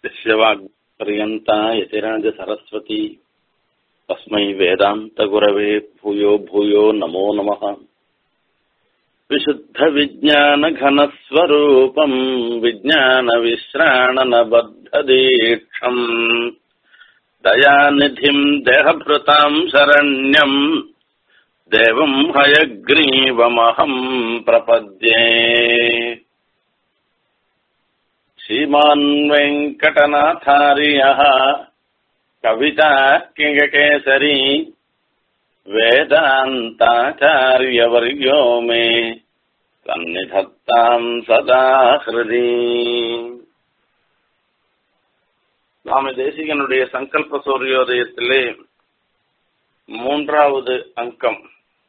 शिष्यवाग्पर्यन्ता यतिराजसरस्वती तस्मै वेदान्तगुरवे भूयो भूयो नमो नमः विशुद्धविज्ञानघनस्वरूपम् विज्ञानविश्राणनबद्धदीक्षम् दयानिधिम् देहभृताम् शरण्यम् देवम् हयग्रीवमहम् प्रपद्ये श्रीमान् वेङ्कटनाथार्यः कविता किङ्गकेसरी वेदान्ताचार्यवर्यो मे सन्निधत्ताम् सदा ஹிருதி சுவாமி தேசிகனுடைய சங்கல்ப சூரியோதயத்திலே மூன்றாவது அங்கம்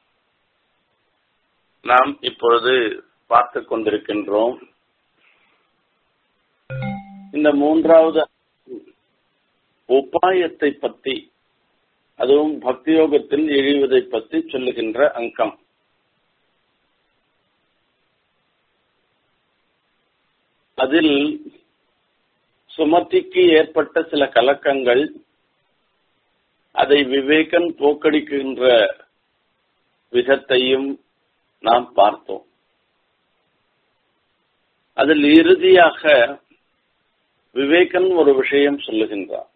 நாம் இப்பொழுது பார்த்து கொண்டிருக்கின்றோம் இந்த மூன்றாவது உபாயத்தை பற்றி அதுவும் பக்தியோகத்தில் இழிவதை பற்றி சொல்லுகின்ற அங்கம் அதில் சுமதிக்கு ஏற்பட்ட சில கலக்கங்கள் அதை விவேகன் போக்கடிக்கின்ற விதத்தையும் நாம் பார்த்தோம் அதில் இறுதியாக விவேகன் ஒரு விஷயம் சொல்லுகின்றார்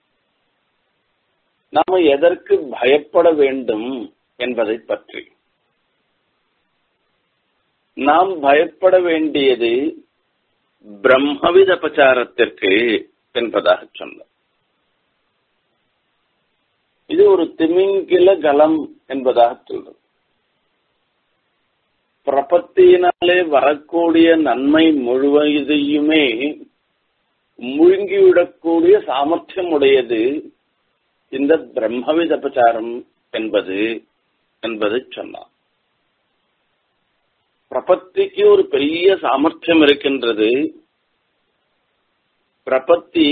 நாம எதற்கு பயப்பட வேண்டும் என்பதை பற்றி நாம் பயப்பட வேண்டியது பிரம்மவித பிரச்சாரத்திற்கு என்பதாக சொன்னார் இது ஒரு திமிங்கில கலம் என்பதாக சொல்றது பிரபத்தியினாலே வரக்கூடிய நன்மை முழுவதையுமே முழுங்கிவிடக்கூடிய சாமர்த்தியம் உடையது இந்த பிரம்மவித பிரச்சாரம் என்பது என்பதை சொன்னார் பிரபத்திக்கு ஒரு பெரிய சாமர்த்தியம் இருக்கின்றது பிரபத்தி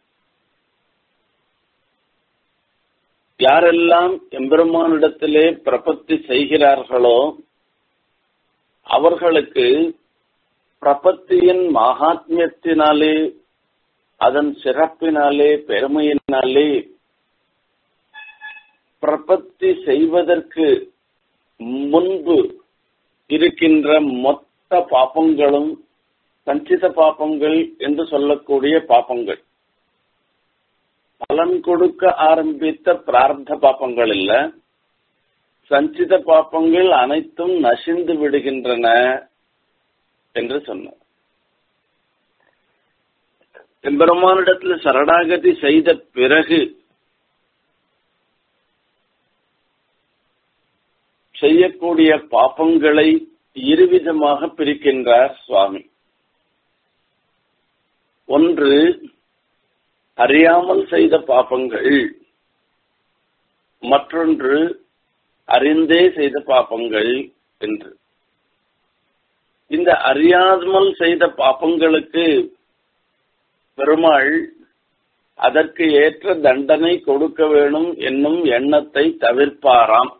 யாரெல்லாம் எம்பெருமானிடத்திலே பிரபத்தி செய்கிறார்களோ அவர்களுக்கு பிரபத்தியின் மகாத்மியத்தினாலே அதன் சிறப்பினாலே பெருமையினாலே பிரபத்தி செய்வதற்கு முன்பு இருக்கின்ற மொத்த பாப்பங்களும் சஞ்சித பாப்பங்கள் என்று சொல்லக்கூடிய பாப்பங்கள் பலன் கொடுக்க ஆரம்பித்த பிரார்த்த பாப்பங்கள் இல்ல சஞ்சித பாப்பங்கள் அனைத்தும் நசிந்து விடுகின்றன என்று சொன்னார் எம்பெருமானிடத்தில் சரணாகதி செய்த பிறகு செய்யக்கூடிய பாப்பங்களை இருவிதமாக பிரிக்கின்றார் சுவாமி ஒன்று அறியாமல் செய்த பாப்பங்கள் மற்றொன்று அறிந்தே செய்த பாப்பங்கள் என்று இந்த அறியாமல் செய்த பாப்பங்களுக்கு பெருமாள் அதற்கு ஏற்ற தண்டனை கொடுக்க வேணும் என்னும் எண்ணத்தை தவிர்ப்பாராம்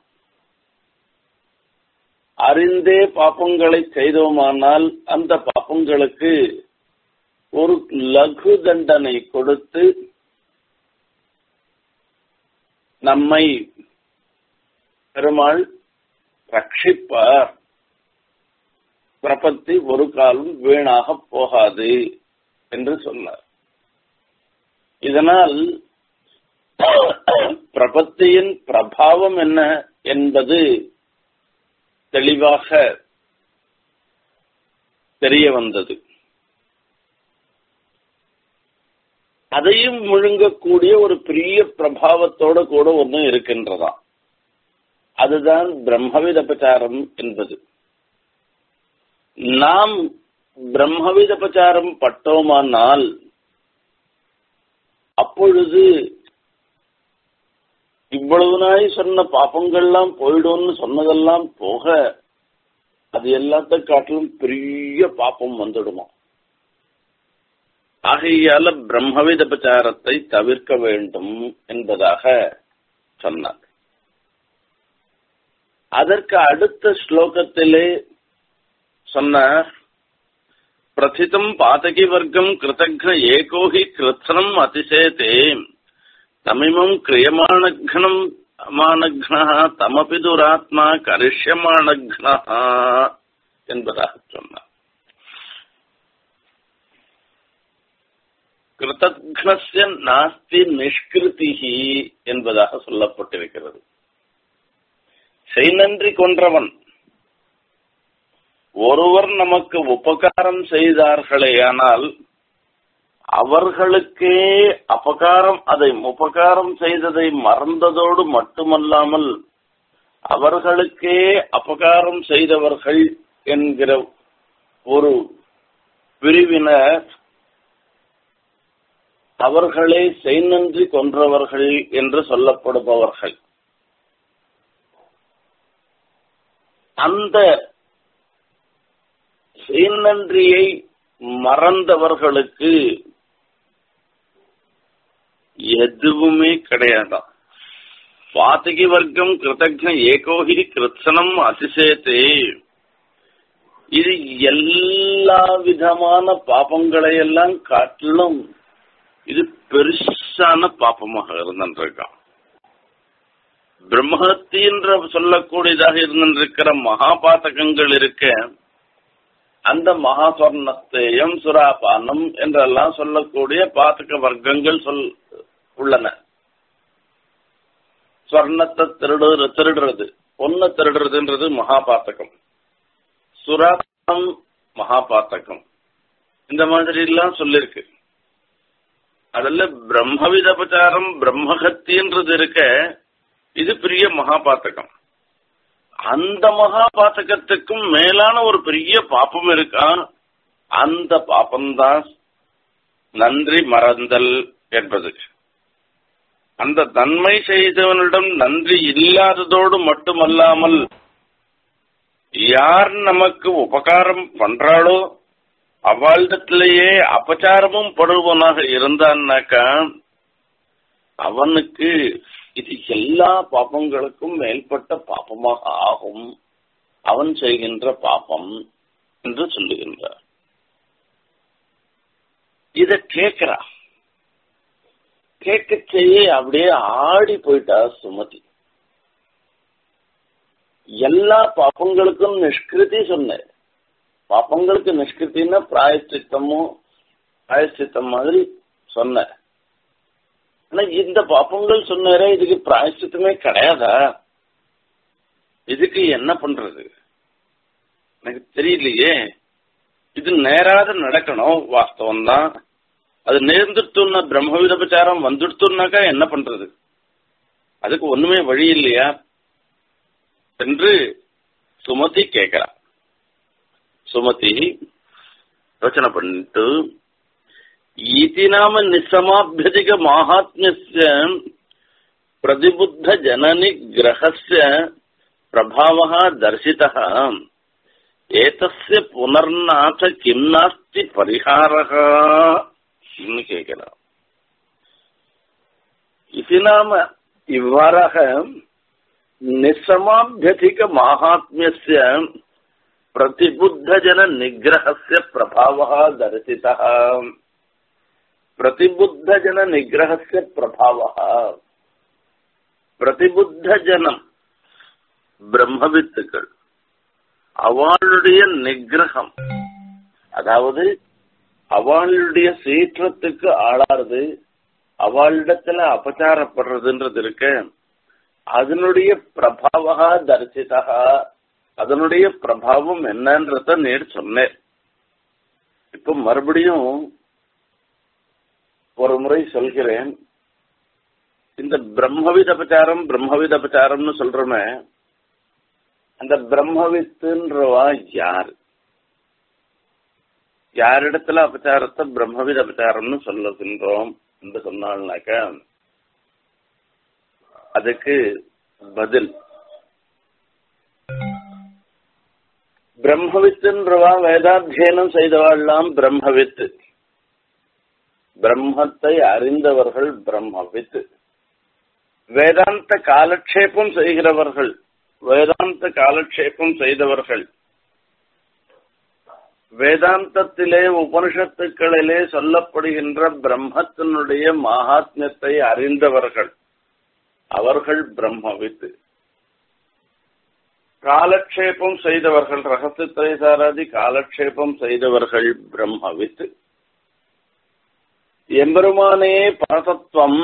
அறிந்தே பாப்பங்களை செய்தோமானால் அந்த பாப்பங்களுக்கு ஒரு லகு தண்டனை கொடுத்து நம்மை பெருமாள் ரட்சிப்பார் பிரபத்தி ஒரு காலம் வீணாக போகாது என்று சொன்னார் இதனால் பிரபத்தியின் பிரபாவம் என்ன என்பது தெளிவாக தெரிய வந்தது அதையும் முழுங்கக்கூடிய ஒரு பெரிய பிரபாவத்தோட கூட ஒன்று இருக்கின்றதா அதுதான் பிரம்மவித பிரச்சாரம் என்பது நாம் பிரம்மவித பிரச்சாரம் பட்டோமானால் அப்பொழுது இவ்வளவு நாய் சொன்ன பாப்பங்கள்லாம் போயிடும்னு சொன்னதெல்லாம் போக அது எல்லாத்த காட்டிலும் பெரிய பாப்பம் வந்துடுமா ஆகையால பிரம்மவித பிரச்சாரத்தை தவிர்க்க வேண்டும் என்பதாக சொன்னார் அதற்கு அடுத்த ஸ்லோகத்திலே சொன்னார் பிரதிதம் பாதகி வர்க்கம் கிருதக்ன ஏகோ ஹி கிருத்னம் அதிசேதே தமிமம் கிரியமானக்னம் மானக்னா தமபி துராத்மா கரிஷ்யமானக்னா என்பதாக சொன்னார் கிருதக்னஸ்ய நாஸ்தி நிஷ்கிருதிஹி என்பதாக சொல்லப்பட்டிருக்கிறது செய்நன்றி கொன்றவன் ஒருவர் நமக்கு உபகாரம் செய்தார்களேயானால் அவர்களுக்கே அபகாரம் அதை உபகாரம் செய்ததை மறந்ததோடு மட்டுமல்லாமல் அவர்களுக்கே அபகாரம் செய்தவர்கள் என்கிற ஒரு பிரிவினர் அவர்களே செய்நன்றி கொன்றவர்கள் என்று சொல்லப்படுபவர்கள் அந்த செய்நன்றியை மறந்தவர்களுக்கு எதுவுமே கிடையாதாம் பாத்தகி வர்க்கம் கிருதக்ன ஏகோஹி கிருத்சனம் அதிசயத்தே இது எல்லா விதமான பாபங்களை எல்லாம் காட்டிலும் இது பெருசான பாப்பமாக இருந்திருக்கான் பிரம்மஹத்தி என்ற சொல்லக்கூடியதாக இருந்திருக்கிற மகாபாத்தகங்கள் இருக்க அந்த மகாஸ்வர்ணத்தையும் சுராபானம் என்றெல்லாம் சொல்லக்கூடிய பாத்தக வர்க்கங்கள் சொல் உள்ளன ஸ்வர்ணத்தை திருடு திருடுறது பொண்ணை திருடுறதுன்றது மகாபாத்தகம் சுராபானம் மகாபாத்தகம் இந்த மாதிரி எல்லாம் சொல்லிருக்கு அதுல பிரம்மவிதபச்சாரம் பிரம்மகத்தின்றது இருக்க இது பெரிய மகாபாத்தகம் அந்த மகாபாத்தகத்துக்கும் மேலான ஒரு பெரிய பாப்பம் இருக்கா அந்த பாப்பம்தான் நன்றி மறந்தல் என்பது அந்த நன்மை செய்தவனிடம் நன்றி இல்லாததோடு மட்டுமல்லாமல் யார் நமக்கு உபகாரம் பண்றாளோ அவளிடத்திலேயே அபச்சாரமும் படுவனாக இருந்தான்னாக்கா அவனுக்கு இது எல்லா பாப்பங்களுக்கும் மேல்பட்ட பாப்பமாக ஆகும் அவன் செய்கின்ற பாப்பம் என்று சொல்லுகின்றார் இத கேட்கிறா கேட்க செய்ய அப்படியே ஆடி போயிட்டா சுமதி எல்லா பாப்பங்களுக்கும் நிஷ்கிருதி சொன்னேன் பாப்பங்களுக்கு நிஷ்கிருத்தின்னா பிராயச்சித்தமும் பிராயச்சித்தம் மாதிரி சொன்னேன் ஆனா இந்த பாப்பங்கள் சொன்னாரே இதுக்கு பிராயச்சித்தமே கிடையாதா இதுக்கு என்ன பண்றது எனக்கு தெரியலையே இது நேராத நடக்கணும் வாஸ்தவம் தான் அது நேர்ந்துட்டுன்னா பிரம்மவிதபச்சாரம் வந்துடுத்துனாக்கா என்ன பண்றது அதுக்கு ஒண்ணுமே வழி இல்லையா என்று சுமதி கேட்கிறா சுமதி யோசனை பண்ணிட்டு इति नाम निसमाभ्यधिक माहात्म्यस्य प्रतिबुद्ध जननि ग्रहस्य प्रभावः दर्शितः एतस्य पुनर्नाथ किं नास्ति परिहारः இன்னு கேட்கிறார் இது நாம இவ்வாறாக நிசமாபியதிக மகாத்மியஸ்ய प्रतिबुद्धजन निग्रहस्य प्रभावः दर्शितः प्रतिबुद्धजन निग्रहस्य प्रभावः प्रतिबுத்தஜனம் பிரம்மவித்துக்கள் அவளுடைய நிகிரகம் அதாவது அவளுடைய சீற்றத்துக்கு ஆளாறது அவளிடத்துல அபச்சாரப்படுறதுன்றது இருக்க அதனுடைய பிரபாவா தரிசிதா அதனுடைய பிரபாவம் என்னன்றத நேர் சொன்னேன் இப்ப மறுபடியும் ஒரு முறை சொல்கிறேன் இந்த பிரம்மவித் அபச்சாரம் பிரம்மவித் அபச்சாரம்னு சொல்றோமே அந்த பிரம்மவித்துன்றவா யார் யாரிடத்துல அபச்சாரத்தை பிரம்மவித் அபச்சாரம்னு சொல்லுகின்றோம் என்று சொன்னால்னாக்க அதுக்கு பதில் பிரம்மவித்துன்றவா வேதாத்தியனம் செய்தவாள்லாம் பிரம்மவித்து பிரம்மத்தை அறிந்தவர்கள் பிரம்மவித்து வேதாந்த காலக்ஷேபம் செய்கிறவர்கள் வேதாந்த காலக்ஷேபம் செய்தவர்கள் வேதாந்தத்திலே உபனிஷத்துக்களிலே சொல்லப்படுகின்ற பிரம்மத்தினுடைய மகாத்மியத்தை அறிந்தவர்கள் அவர்கள் பிரம்மவித்து காலக்ஷேபம் செய்தவர்கள் ரகசியத்தை சாராதி காலக்ஷேபம் செய்தவர்கள் பிரம்மவித்து எம்பெருமானே பரதத்துவம்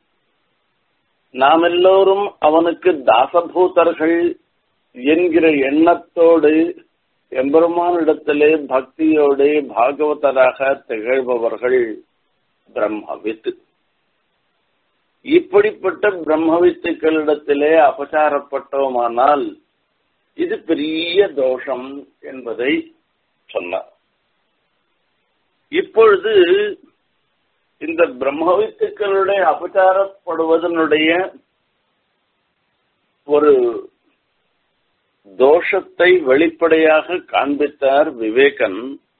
நாம் எல்லோரும் அவனுக்கு தாசபூதர்கள் என்கிற எண்ணத்தோடு எம்பெருமானிடத்திலே பக்தியோடு பாகவதராக திகழ்பவர்கள் பிரம்மவித்து இப்படிப்பட்ட பிரம்மவித்துக்களிடத்திலே அபச்சாரப்பட்டோமானால் இது பெரிய தோஷம் என்பதை சொன்னார் இப்பொழுது இந்த பிரம்மவித்துக்களுடைய அபச்சாரப்படுவதனுடைய ஒரு தோஷத்தை வெளிப்படையாக காண்பித்தார் விவேகன்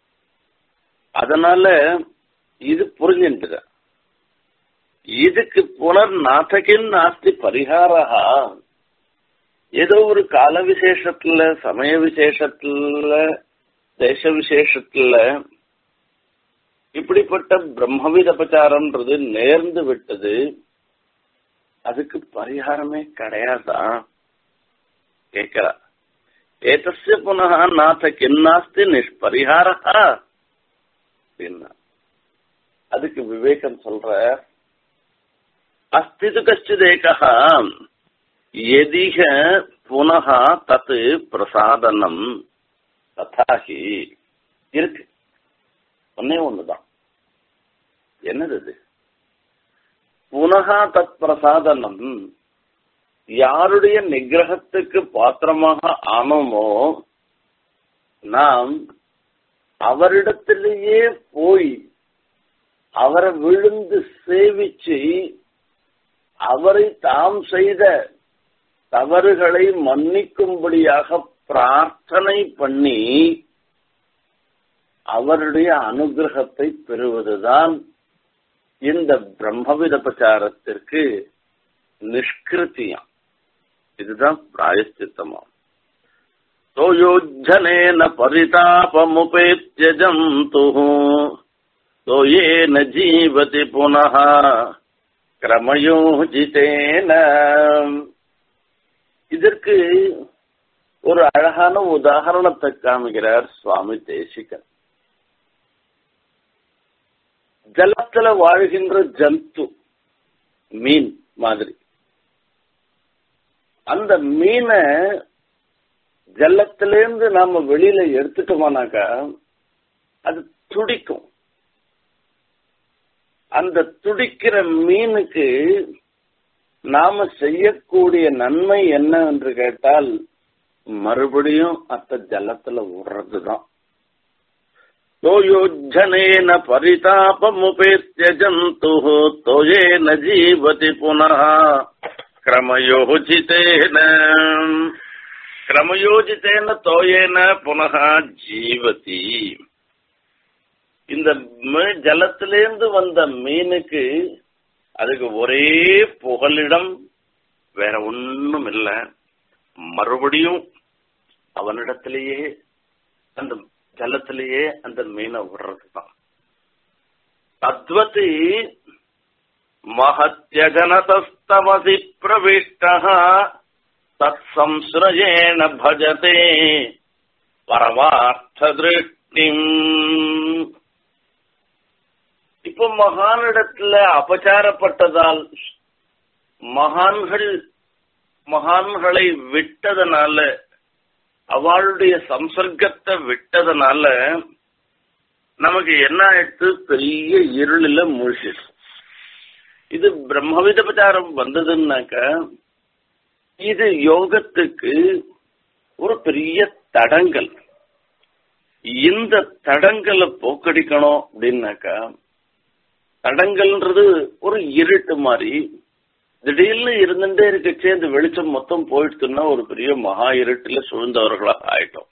அதனால இது புரிஞ்சின்றது இதுக்கு புனர் நாட்டகின் நாஸ்தி பரிகாரா ஏதோ ஒரு கால விசேஷத்துல சமய விசேஷத்துல தேச விசேஷத்துல இப்படிப்பட்ட பிரம்மவித அபச்சாரம்ன்றது நேர்ந்து விட்டது அதுக்கு பரிகாரமே கிடையாதா கேட்கிறா ஏதஸ்ய புனः நாத கின்னாஸ்தி நிஷ்பரிகாரா அப்படின்னா அதுக்கு விவேகம் சொல்ற அஸ்திது கஷ்டிதேகா எதிக புனः தத் பிரசாதனம் ததாகி இருக்கு ஒன்னே ஒண்ணுதான் என்னது இது புனகா தத் பிரசாதனம் யாருடைய நிகிரகத்துக்கு பாத்திரமாக ஆனோமோ நாம் அவரிடத்திலேயே போய் அவரை விழுந்து சேவிச்சு அவரை தாம் செய்த தவறுகளை மன்னிக்கும்படியாக பிரார்த்தனை பண்ணி அவருடைய அனுகிரகத்தை பெறுவதுதான் இந்த பிரம்மவித பிரச்சாரத்திற்கு நிஷ்கிருத்தியம் இதுதான் பிராயஷ்சித்தமாம் தோயோஜனேன பரிதாபமுபேத்திய ஜந்து தோயேன ஜீவதி புனः கிரமயோஜிதேன இதற்கு ஒரு அழகான உதாரணத்தை காமிக்கிறார் சுவாமி தேசிகன் ஜலத்துல வாழ்கின்ற ஜந்து மீன் மாதிரி அந்த மீனை ஜலத்திலேருந்து நாம வெளியில எடுத்துட்டோமானாக்கா அது துடிக்கும் அந்த துடிக்கிற மீனுக்கு நாம செய்யக்கூடிய நன்மை என்ன என்று கேட்டால் மறுபடியும் அத்த ஜலத்துல விடுறதுதான் தோயோஜனேன பரிதாபமுபேத்திய ஜந்து தோயேன ஜீவதி புனः கிரமயோஜிதேன கிரமயோஜிதேன தோயேன புனः ஜீவதி இந்த ஜலத்திலேருந்து வந்த மீனுக்கு அதுக்கு ஒரே புகலிடம் வேற ஒன்றும் இல்லை மறுபடியும் அவனிடத்திலேயே அந்த ஜலத்திலேயே அந்த மீனை விடுறதுதான் தத்வதி மகத்யஜனதஸ்தமசி பிரவிஷ்ட தத் சம்ஸ்ரயேண பஜதே பரமார்த்த திருஷ்டிம் இப்போ மகானிடத்துல அபச்சாரப்பட்டதால் மகான்கள் மகான்களை விட்டதனால அவளுடைய சம்சர்க்கத்தை விட்டதனால நமக்கு என்ன ஆயிடுத்து பெரிய இருளில மூழ்கிடும் இது பிரம்மவித பிரச்சாரம் வந்ததுன்னாக்க இது யோகத்துக்கு ஒரு பெரிய தடங்கல் இந்த தடங்கலை போக்கடிக்கணும் அப்படின்னாக்கா தடங்கல்ன்றது ஒரு இருட்டு மாதிரி திடீர்னு இருந்துட்டே இருக்கச்சே இந்த வெளிச்சம் மொத்தம் போயிடுச்சுன்னா ஒரு பெரிய மகா இருட்டுல சூழ்ந்தவர்களா ஆயிட்டோம்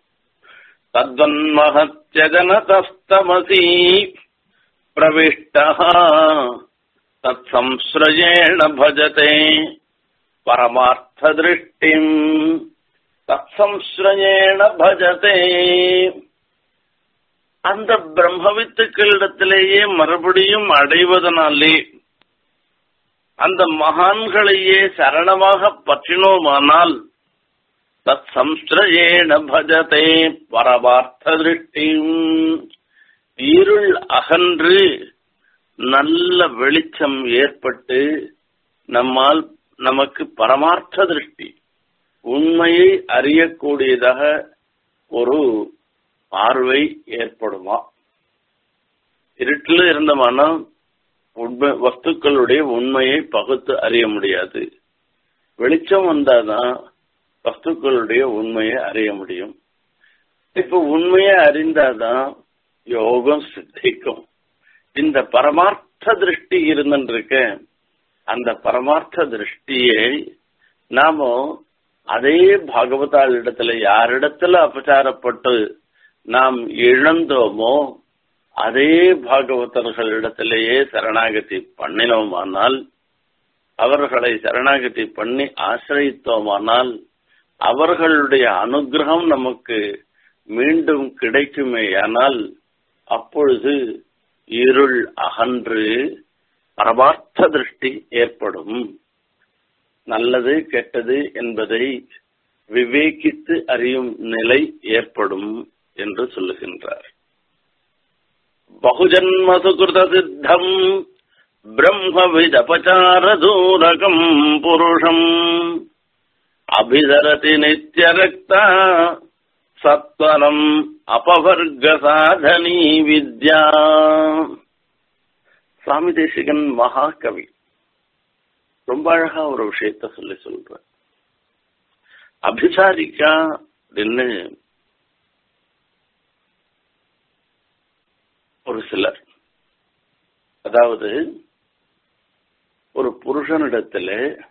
தத்வன்மஹத்யஜனதஸ்தமசி பிரவிஷ்ட தத் சம்ஸ்ரஜேண பஜதே பரமார்த்த திருஷ்டிம் தத் சம்ஸ்ரஜேண பஜதே அந்த பிரம்மவித்துக்களிடத்திலேயே மறுபடியும் அடைவதனாலே அந்த மகான்களையே சரணமாக பற்றினோமானால் தத் சம்ஸ்ரயேண பஜதே பரமார்த்த திருஷ்டியும் இருள் அகன்று நல்ல வெளிச்சம் ஏற்பட்டு நம்மால் நமக்கு பரமார்த்த திருஷ்டி உண்மையை அறியக்கூடியதாக ஒரு பார்வை ஏற்படுமா இருட்டில் இருந்தமானா உண்மை வஸ்துக்களுடைய உண்மையை பகுத்து அறிய முடியாது வெளிச்சம் வந்தாதான் வஸ்துக்களுடைய உண்மையை அறிய முடியும் இப்ப உண்மையை அறிந்தாதான் யோகம் சித்திக்கும் இந்த பரமார்த்த திருஷ்டி இருந்துருக்க அந்த பரமார்த்த திருஷ்டியை நாம அதே பாகவதாள் இடத்துல யாரிடத்துல அபச்சாரப்பட்டு நாம் இழந்தோமோ அதே பாகவதர்களிடத்திலேயே சரணாகதி பண்ணினோமானால் அவர்களை சரணாகதி பண்ணி ஆசிரியத்தோமானால் அவர்களுடைய அனுகிரகம் நமக்கு மீண்டும் கிடைக்குமேயானால் அப்பொழுது இருள் அகன்று பரமார்த்த திருஷ்டி ஏற்படும் நல்லது கெட்டது என்பதை விவேகித்து அறியும் நிலை ஏற்படும் என்று சொல்லுகின்றார் பகுஜன்ம சுகிருத சித்தம் பிரம்மவிதபச்சார தூரகம் புருஷம் அபிசரதி நித்திய ரக்தா சத்வரம் அபவர்க சாதனி வித்யா சுவாமி தேசிகன் மகாகவி ரொம்ப அழகா ஒரு விஷயத்த சொல்லி சொல்ற அபிசாரிக்கா அப்படின்னு ஒரு சிலர் அதாவது ஒரு புருஷனிடத்துல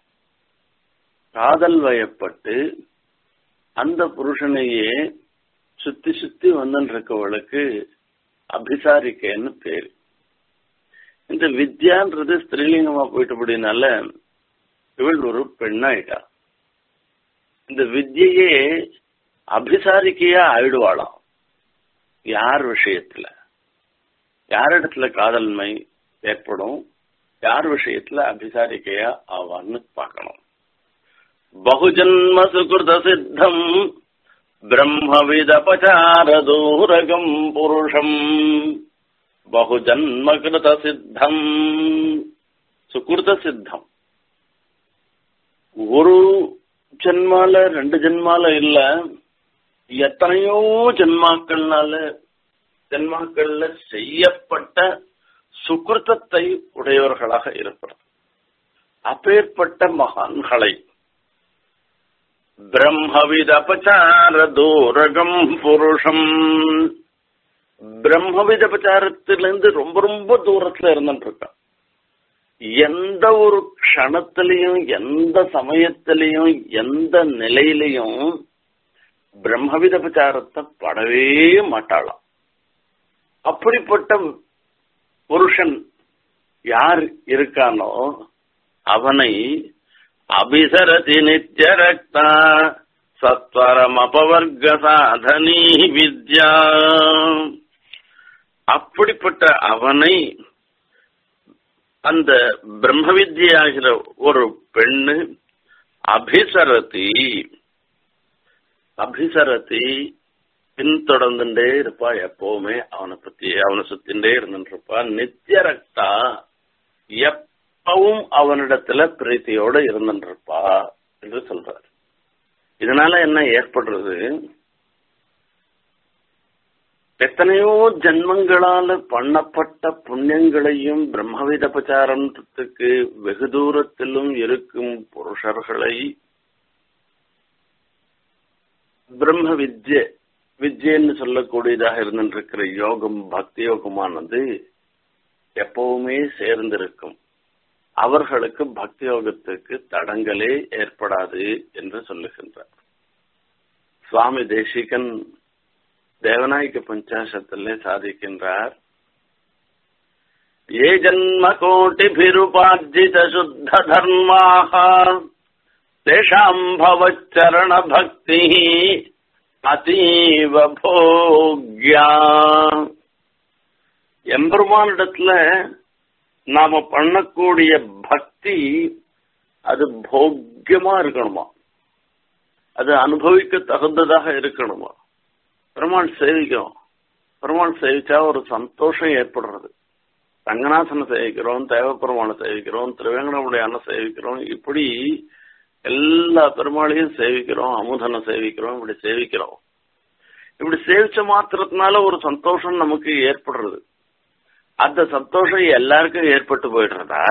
காதல் வயப்பட்டு அந்த புருஷனையே சுத்தி சுத்தி வந்துருக்கவளுக்கு அபிசாரிக்கைன்னு பேரு இந்த வித்யான்றது ஸ்திரீலிங்கமா போயிட்டபடினால இவள் ஒரு பெண்ணாயிட்டா இந்த வித்யையே அபிசாரிக்கையா ஆயிடுவாளாம் யார் விஷயத்துல யாரிடத்துல காதல்மை ஏற்படும் யார் விஷயத்துல அபிசாரிக்கையா ஆவான்னு பார்க்கணும் பகுஜன்ம சுகிருத சித்தம் பிரம்மவிதபச்சார தூரகம் புருஷம் பகுஜன்ம கிருத சித்தம் சுகிருத சித்தம் ஒரு ஜென்மால ரெண்டு ஜென்மால இல்ல எத்தனையோ ஜென்மாக்கள்னால ஜென்மாக்கள்ல செய்யப்பட்ட சுகிருத்தத்தை உடையவர்களாக இருப்பது அப்பேற்பட்ட மகான்களை பிரம்மவித அபச்சார தூரகம் புருஷம் பிரம்மவித அபச்சாரத்திலிருந்து ரொம்ப ரொம்ப தூரத்துல இருந்துட்டு இருக்கான் எந்த ஒரு க்ஷணத்திலையும் எந்த சமயத்திலையும் எந்த நிலையிலையும் பிரம்மவித அபச்சாரத்தை படவே மாட்டாளாம் அப்படிப்பட்ட புருஷன் யார் இருக்கானோ அவனை அபிசரதி நித்திய ரக்தா சத்வரம் அபவர்க சாதனி வித்யா அப்படிப்பட்ட அவனை அந்த பிரம்ம வித்யாகிற ஒரு பெண்ணு அபிசரதி அபிசரதி பின்தொடர்ந்துட்டே இருப்பா எப்பவுமே அவனை பத்தி அவனை சுத்தின்றே இருந்துட்டு இருப்பா நித்திய ரக்தா எப்பவும் அவனிடத்துல பிரீத்தியோட இருந்துட்டு இருப்பா என்று சொல்றார் இதனால என்ன ஏற்படுறது எத்தனையோ ஜென்மங்களால பண்ணப்பட்ட புண்ணியங்களையும் பிரம்மவித பிரச்சாரத்துக்கு வெகு தூரத்திலும் இருக்கும் புருஷர்களை பிரம்ம வித்ய வித்யன்னு சொல்லக்கூடியதாக இருந்திருக்கிற யோகம் பக்தி யோகமானது எப்பவுமே சேர்ந்திருக்கும் அவர்களுக்கு பக்தி யோகத்துக்கு தடங்களே ஏற்படாது என்று சொல்லுகின்றார் சுவாமி தேசிகன் தேவநாயக பஞ்சாசத்திலே சாதிக்கின்றார் ஏ ஜன்ம கோட்டிபிருபார்ஜித சுத்த தர்மாக தேஷாம் பவச்சரண பக்தி அதீவ போக்யா எம்பெருமானிடத்துல நாம பண்ணக்கூடிய பக்தி அது போக்கியமா இருக்கணுமா அது அனுபவிக்க தகுந்ததாக இருக்கணுமா பெருமாள் சேவிக்கிறோம் பெருமாள் சேவிச்சா ஒரு சந்தோஷம் ஏற்படுறது ரங்கநாதனை சேவிக்கிறோம் தேவப்பெருமானை சேவிக்கிறோம் திருவேங்கடமுடையான சேவிக்கிறோம் இப்படி எல்லா பெருமாளையும் சேவிக்கிறோம் அமுதனை சேவிக்கிறோம் இப்படி சேவிக்கிறோம் இப்படி சேவிச்ச மாத்திரத்தினால ஒரு சந்தோஷம் நமக்கு ஏற்படுறது அந்த சந்தோஷம் எல்லாருக்கும் ஏற்பட்டு போயிடுறதா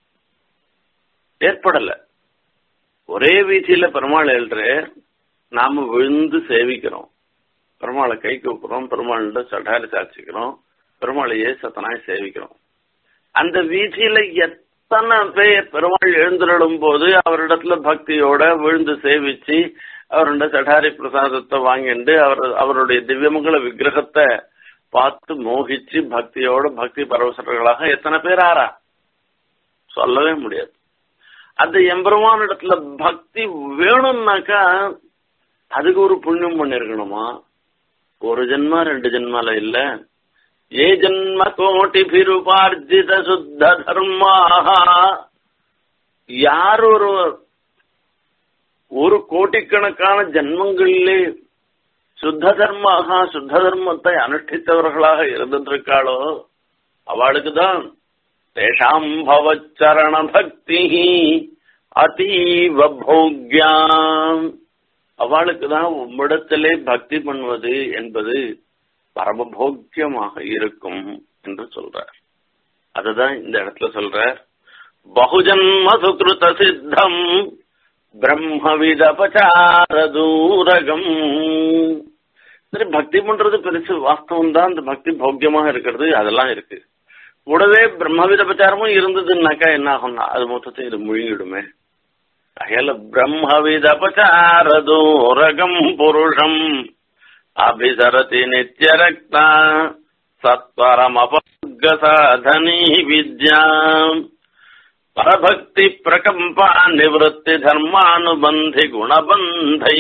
ஏற்படல ஒரே வீதியில பெருமாள் எழுற நாம விழுந்து சேவிக்கிறோம் பெருமாளை கை கூப்புறோம் பெருமாள்கிட்ட சடாரி சாட்சிக்கிறோம் பெருமாளை ஏசத்தனாய் சேவிக்கிறோம் அந்த வீதியில எத்தனை பேர் பெருமாள் எழுந்துருளும் போது அவரிடத்துல பக்தியோட விழுந்து சேவிச்சு அவருடைய சடாரி பிரசாதத்தை வாங்கிட்டு அவர் அவருடைய திவ்யமங்கல விக்கிரகத்தை பார்த்து மோகிச்சு பக்தியோட பக்தி பரவசர்களாக எத்தனை பேர் ஆறா சொல்லவே முடியாது அந்த எம்பெருமான இடத்துல பக்தி வேணும்னாக்கா அதுக்கு ஒரு புண்ணியம் பண்ணிருக்கணுமா ஒரு ஜென்மா ரெண்டு ஜென்மால இல்ல ஏ ஜென்ம கோட்டி பிருபார்ஜித சுத்த தர்மாக யார் ஒரு ஒரு கோட்டிக்கணக்கான ஜென்மங்களிலே சுத்த தர்மாக சுத்த தர்மத்தை அனுஷ்டித்தவர்களாக இருந்திருக்காளோ அவளுக்கு தான் தேஷாம் பவச்சரண பக்தி அதீவ போக்யாம் அவளுக்கு தான் உம்மிடத்திலே பக்தி பண்ணுவது என்பது பரமபோக்கியமாக இருக்கும் என்று சொல்றார் அதுதான் இந்த இடத்துல சொல்றார் பகுஜன்ம சுகிருத சித்தம் பிரம்மவிதபச்சார தூரகம் சரி பக்தி பண்றது பெருசு வாஸ்தவம் தான் அந்த பக்தி போக்கியமாக இருக்கிறது அதெல்லாம் இருக்கு கூடவே பிரம்மவித பிரச்சாரமும் இருந்ததுன்னாக்கா என்ன ஆகும்னா அது மொத்தத்தை இது முழுங்கிடுமே அயல பிரம்மவித பச்சாரதூரகம் புருஷம் அபிசரதி நித்திய ரக்தா சத்வரம் அபர்கசாதனி வித்யாம் பரபக்தி பிரகம்பா நிவத்தி தர்மானுபந்தி குணபந்தை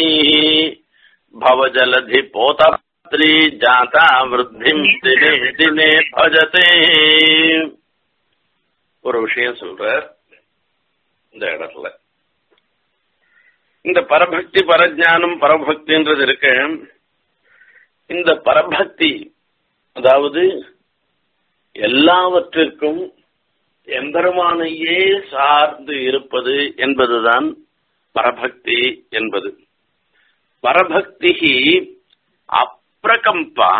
பவஜலதி போதத்ரி ஜாதா விருத்திம் தினே தினே பஜதே ஒரு விஷயம் சொல்ற இந்த இடத்துல இந்த பரபக்தி பரஜானம் பரபக்தின்றது இருக்கு இந்த பரபக்தி அதாவது எல்லாவற்றிற்கும் எம்பெருமானையே சார்ந்து இருப்பது என்பதுதான் பரபக்தி என்பது பரபக்தி அப்பிரகம்பா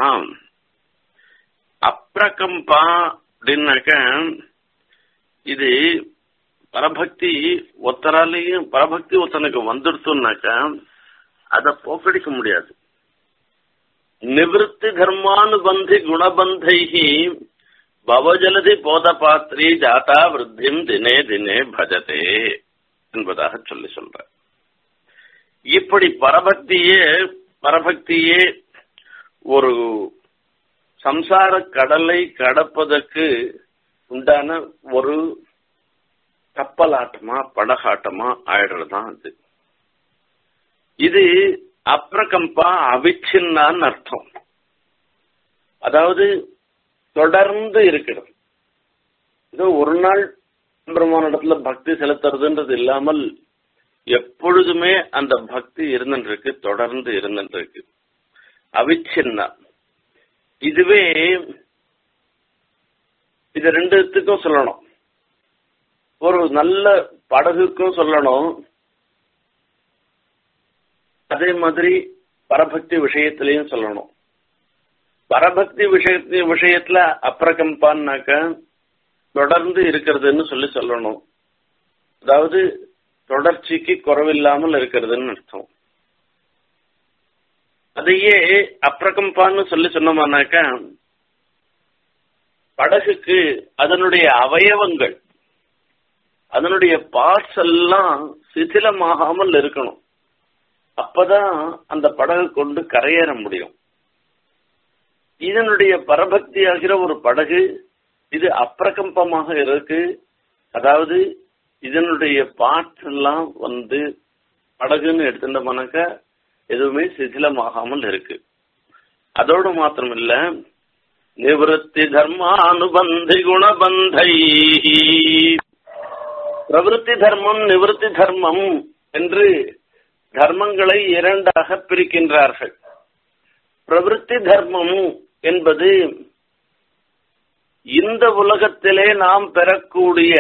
அப்பிரகம்பா அப்படின்னாக்க இது பரபக்தி ஒத்தராலையும் பரபக்தி ஒருத்தனுக்கு வந்துடுத்துனாக்கா அதை போக்கடிக்க முடியாது நிவத்தி தர்மானுபந்தி குணபந்தைகி பவஜலதி போதபாத்திரி ஜாதா விருத்திம் தினே தினே பஜதே என்பதாக சொல்லி சொல்ற இப்படி பரபக்தியே பரபக்தியே ஒரு சம்சார கடலை கடப்பதற்கு உண்டான ஒரு கப்பலாட்டமா படகாட்டமா ஆயிடுறதுதான் அது இது அப்ரகம்பா அவிச்சின்னான்னு அர்த்தம் அதாவது தொடர்ந்து இருக்கிறது இது ஒரு நாள் பிரம்மானிடத்துல பக்தி செலுத்துறதுன்றது இல்லாமல் எப்பொழுதுமே அந்த பக்தி இருந்துருக்கு தொடர்ந்து இருந்துருக்கு அவிச்சின்னா இதுவே இது ரெண்டுத்துக்கும் சொல்லணும் ஒரு நல்ல படகுக்கும் சொல்லணும் அதே மாதிரி பரபக்தி விஷயத்திலையும் சொல்லணும் பரபக்தி விஷயத்தி விஷயத்துல அப்ரகம்பான்னாக்க தொடர்ந்து இருக்கிறதுன்னு சொல்லி சொல்லணும் அதாவது தொடர்ச்சிக்கு குறவில்லாமல் இருக்கிறதுன்னு அர்த்தம் அதையே அப்ரகம்பான்னு சொல்லி சொன்னோம்னாக்கா படகுக்கு அதனுடைய அவயவங்கள் அதனுடைய பார்ட்ஸ் எல்லாம் சிதிலமாகாமல் இருக்கணும் அப்பதான் அந்த படகு கொண்டு கரையேற முடியும் இதனுடைய பரபக்தி ஆகிற ஒரு படகு இது அப்பிரகம்பமாக இருக்கு அதாவது இதனுடைய பார்ட்ஸ் எல்லாம் வந்து படகுன்னு எடுத்துட்டோம்னாக்கா எதுவுமே சிதிலமாகாமல் இருக்கு அதோடு மாத்திரம் இல்ல நிவத்தி தர்மானுபந்தி குணபந்தை பிரவருத்தி தர்மம் நிவர்த்தி தர்மம் என்று தர்மங்களை இரண்டாக பிரிக்கின்றார்கள் பிரவருத்தி தர்மம் என்பது இந்த உலகத்திலே நாம் பெறக்கூடிய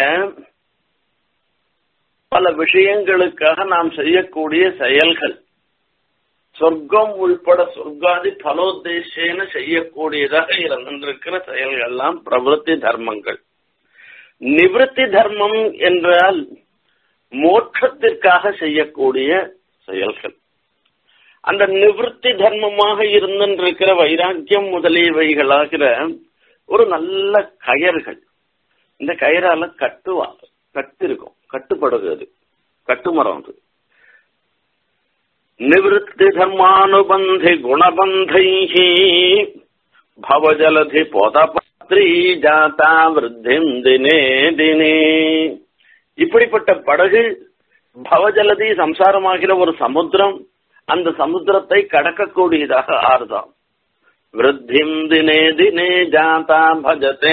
பல விஷயங்களுக்காக நாம் செய்யக்கூடிய செயல்கள் சொர்க்கம் உள்பட சொர்க்காதி பலோத்தேசேன செய்யக்கூடியதாக இருந்திருக்கிற செயல்கள்லாம் பிரவருத்தி தர்மங்கள் நிவர்த்தி தர்மம் என்றால் மோட்சத்திற்காக செய்யக்கூடிய செயல்கள் அந்த நிவர்த்தி தர்மமாக இருந்திருக்கிற வைராக்கியம் முதலியவைகளாகிற ஒரு நல்ல கயர்கள் இந்த கயரால கட்டுவா கட்டு இருக்கும் கட்டுப்படுகிறது கட்டுமரம் அது நிவத்தி தர்மானுபந்தி குணபந்தை பவஜலதி போதபத்ரி ஜாதா விருத்திம் தினே தினே இப்படிப்பட்ட படகு பவஜலதி சம்சாரமாகிற ஒரு சமுத்திரம் அந்த சமுத்திரத்தை கடக்கக்கூடியதாக ஆறுதான் விருத்திம் தினே தினே ஜாதா பஜதே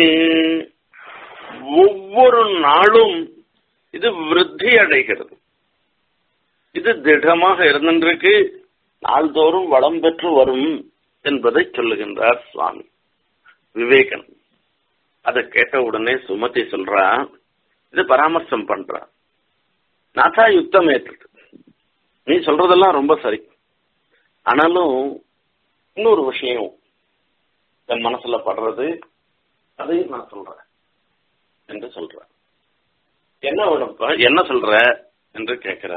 ஒவ்வொரு நாளும் இது விருத்தி அடைகிறது இது திடமாக இருந்திருக்கு நாள்தோறும் வளம் பெற்று வரும் என்பதை சொல்லுகின்றார் சுவாமி விவேகன் அதை கேட்ட உடனே சுமதி சொல்றா இது பராமர்சம் பண்றா நாதா யுத்தம் ஏற்றது நீ சொல்றதெல்லாம் ரொம்ப சரி ஆனாலும் இன்னொரு விஷயம் என் மனசுல படுறது அதையும் நான் சொல்றேன் என்று சொல்ற என்ன வேணும்ப்பா என்ன சொல்ற என்று கேட்கிற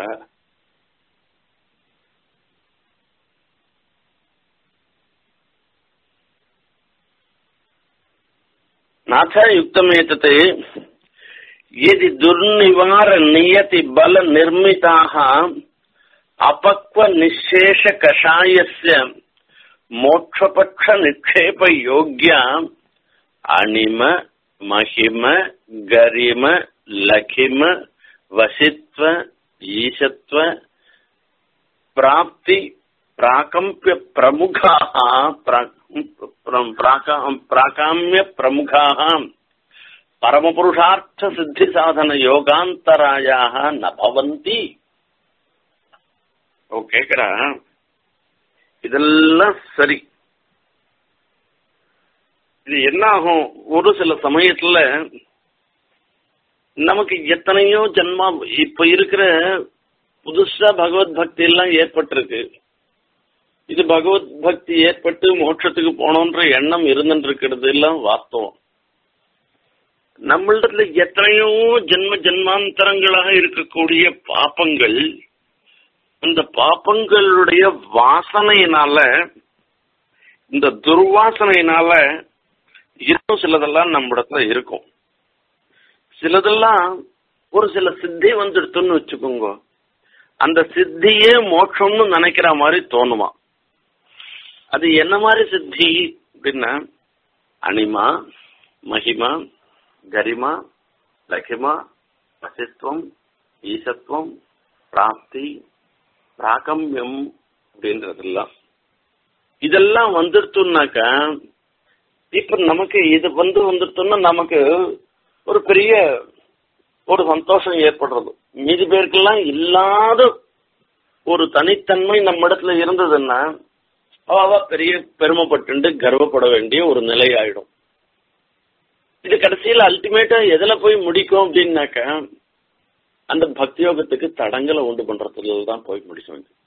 नाथ युक्तमेतते यदि दुर्निवार नियति बल निर्मिताः अपक्व निशेष कषायस्य मोक्षपक्ष निक्षेप योग्य अणिम महिम गरिम लखिम वसित्व ईशत्व प्राप्ति प्राकम्प्य प्रमुखाः प्राकाम्य प्रमुखाः பரமபுருஷார்த்த சித்தி சாதன யோகாந்தராயாக ந பவந்தி ஓ கேக்குறா இதெல்லாம் சரி இது என்ன ஆகும் ஒரு சில சமயத்துல நமக்கு எத்தனையோ ஜென்மா இப்ப இருக்கிற புதுசா பகவத் பக்தி எல்லாம் ஏற்பட்டிருக்கு இது பகவத் பக்தி ஏற்பட்டு மோட்சத்துக்கு போனோன்ற எண்ணம் இருந்துட்டு இருக்கிறது எல்லாம் வாஸ்தவம் நம்மளிடத்துல எத்தனையோ ஜென்ம ஜென்மாந்தரங்களாக இருக்கக்கூடிய பாப்பங்கள் அந்த பாப்பங்களுடைய வாசனையினால இந்த துர்வாசனையினால இன்னும் சிலதெல்லாம் நம்மிடத்துல இருக்கும் சிலதெல்லாம் ஒரு சில சித்தி வந்துடுத்துன்னு வச்சுக்கோங்க அந்த சித்தியே மோட்சம்னு நினைக்கிற மாதிரி தோணுமா அது என்ன மாதிரி சித்தி அப்படின்னா அனிமா மகிமா கரிமா லகிமா வசித்துவம் ஈசத்துவம் பிராப்தி பிராகம்யம் அப்படின்றதெல்லாம் இதெல்லாம் வந்துடுத்துனாக்கா இப்ப நமக்கு இது வந்து வந்துடுத்தோம்னா நமக்கு ஒரு பெரிய ஒரு சந்தோஷம் ஏற்படுறது மீதி பேருக்கெல்லாம் இல்லாத ஒரு தனித்தன்மை நம்ம இடத்துல இருந்ததுன்னா அவ பெரிய பெருமைப்பட்டு கர்வப்பட வேண்டிய ஒரு நிலை ஆயிடும் இது கடைசியில் அல்டிமேட்டா எதுல போய் முடிக்கும் அப்படின்னாக்க அந்த பக்தியோகத்துக்கு தடங்களை உண்டு பண்றதுல தான் போய் முடிக்கும் இது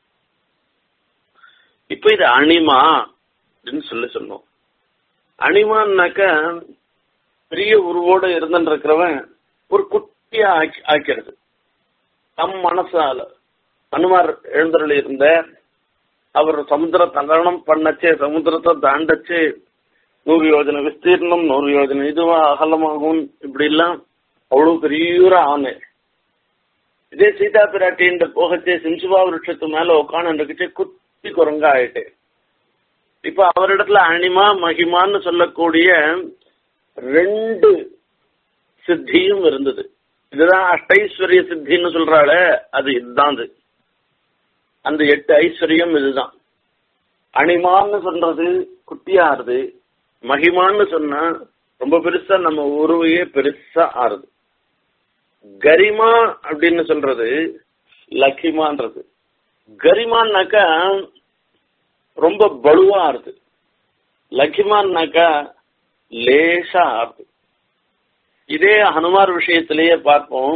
இப்ப இது அணிமா அப்படின்னு சொல்லி சொன்னோம் அணிமான்னாக்க பெரிய உருவோட இருந்துருக்கிறவன் ஒரு குட்டியா ஆக்கி ஆக்கிறது நம் மனசால அனுமார் எழுந்தருள் இருந்த அவர் சமுத்திர தகரணம் பண்ணச்சே சமுத்திரத்தை தாண்டச்சு நூறு யோஜனை விஸ்தீர்ணம் நூறு யோஜனை இதுவா அகலமாகும் இப்படி எல்லாம் அவ்வளவு பெரிய ஆனை இதே சீதா பிராட்டின் போகச்சே சிம்சுபா விருட்சத்து மேல உட்காந்து இருக்குச்சு குத்தி குரங்கா ஆயிட்டு இப்ப அவரிடத்துல அனிமா மகிமான்னு சொல்லக்கூடிய ரெண்டு சித்தியும் இருந்தது இதுதான் அஷ்டைஸ்வரிய சித்தின்னு சொல்றாள அது இதுதான் அது அந்த எட்டு ஐஸ்வர்யம் இதுதான் அனிமான்னு சொல்றது குட்டியாருது மகிமான்னு சொன்னா ரொம்ப பெருசா நம்ம உருவையே பெருசா ஆறுது கரிமா அப்படின்னு சொல்றது லக்கிமான்றது கரிமான்னாக்கா ரொம்ப பலுவா ஆறுது லக்கிமான்னாக்கா லேசா ஆறுது இதே ஹனுமார் விஷயத்திலேயே பார்ப்போம்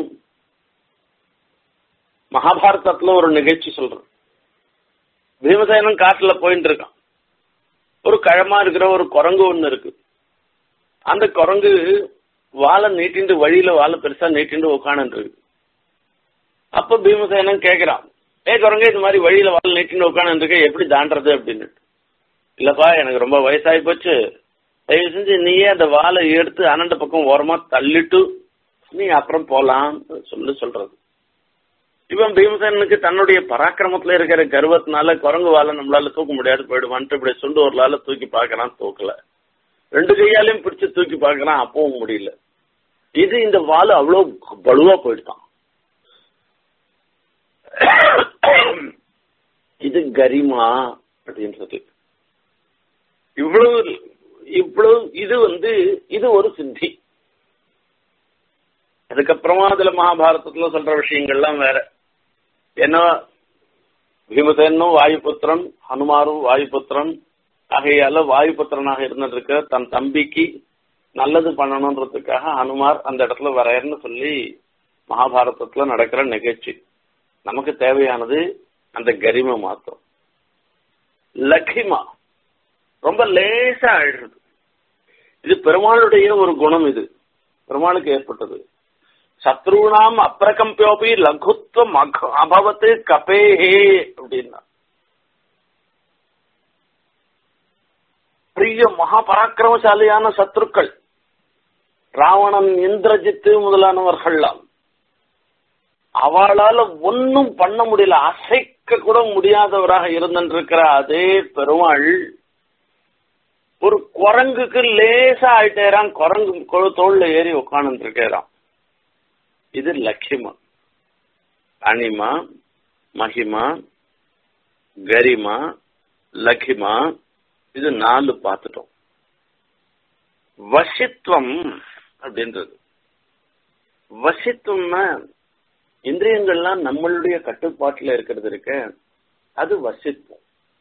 மகாபாரதத்துல ஒரு நிகழ்ச்சி சொல்றோம் பீமசேனன் காட்டுல போயிட்டு இருக்கான் ஒரு கழமா இருக்கிற ஒரு குரங்கு ஒண்ணு இருக்கு அந்த குரங்கு வாழை நீட்டிண்டு வழியில வாழை பெருசா நீட்டிண்டு உட்காந்து இருக்கு அப்ப பீமசேனன் கேக்குறான் ஏ குரங்கு இந்த மாதிரி வழியில வாழை நீட்டிண்டு உட்காந்து இருக்க எப்படி தாண்டறது அப்படின்னு இல்லப்பா எனக்கு ரொம்ப வயசாகி போச்சு தயவு செஞ்சு நீயே அந்த வாழை எடுத்து அனண்ட பக்கம் ஓரமா தள்ளிட்டு நீ அப்புறம் போலாம் சொல்லி சொல்றது இவன் பீமசேனனுக்கு தன்னுடைய பராக்கிரமத்துல இருக்கிற கர்வத்தினால குரங்கு வாழை நம்மளால தூக்க முடியாது போயிடுவான்ட்டு இப்படி சுண்டு ஒரு லால தூக்கி பார்க்கறான் தூக்கல ரெண்டு கையாலையும் பிடிச்சு தூக்கி பார்க்கறான் அப்பவும் முடியல இது இந்த வாழை அவ்வளவு பலுவா போயிட்டான் இது கரிமா அப்படின்றது இவ்வளவு இவ்வளவு இது வந்து இது ஒரு சித்தி அதுக்கப்புறமா அதுல மகாபாரதத்துல சொல்ற விஷயங்கள்லாம் வேற ஏன்னா பீமசேனும் வாயுபுத்திரன் ஹனுமாரும் வாயுபுத்திரன் ஆகையால வாயுபுத்திரனாக இருந்திருக்க தன் தம்பிக்கு நல்லது பண்ணணுன்றதுக்காக ஹனுமார் அந்த இடத்துல வரையர்னு சொல்லி மகாபாரதத்துல நடக்கிற நிகழ்ச்சி நமக்கு தேவையானது அந்த கரிமை மாத்திரம் லக்கிமா ரொம்ப லேசா அழுறது இது பெருமாளுடைய ஒரு குணம் இது பெருமாளுக்கு ஏற்பட்டது சத்ருணாம் அப்பிரகம்பியோபி லகுத்வம் அபவத்து கபேஹே அப்படின்னா பெரிய மகாபராக்கிரமசாலியான சத்ருக்கள் ராவணன் இந்திரஜித்து முதலானவர்கள்லாம் அவளால ஒன்னும் பண்ண முடியல அசைக்க கூட முடியாதவராக இருந்திருக்கிற அதே பெருமாள் ஒரு குரங்குக்கு லேசா ஆயிட்டேறான் குரங்கு தோல்ல ஏறி உட்காந்து இருக்கேறான் இது லட்சிமா அனிமா மகிமா கரிமா லக்கிமா இது நாலு பார்த்துட்டோம் வசித்துவம் அப்படின்றது வசித்துவம்னா இந்திரியங்கள்லாம் நம்மளுடைய கட்டுப்பாட்டுல இருக்கிறது இருக்க அது வசித்துவம்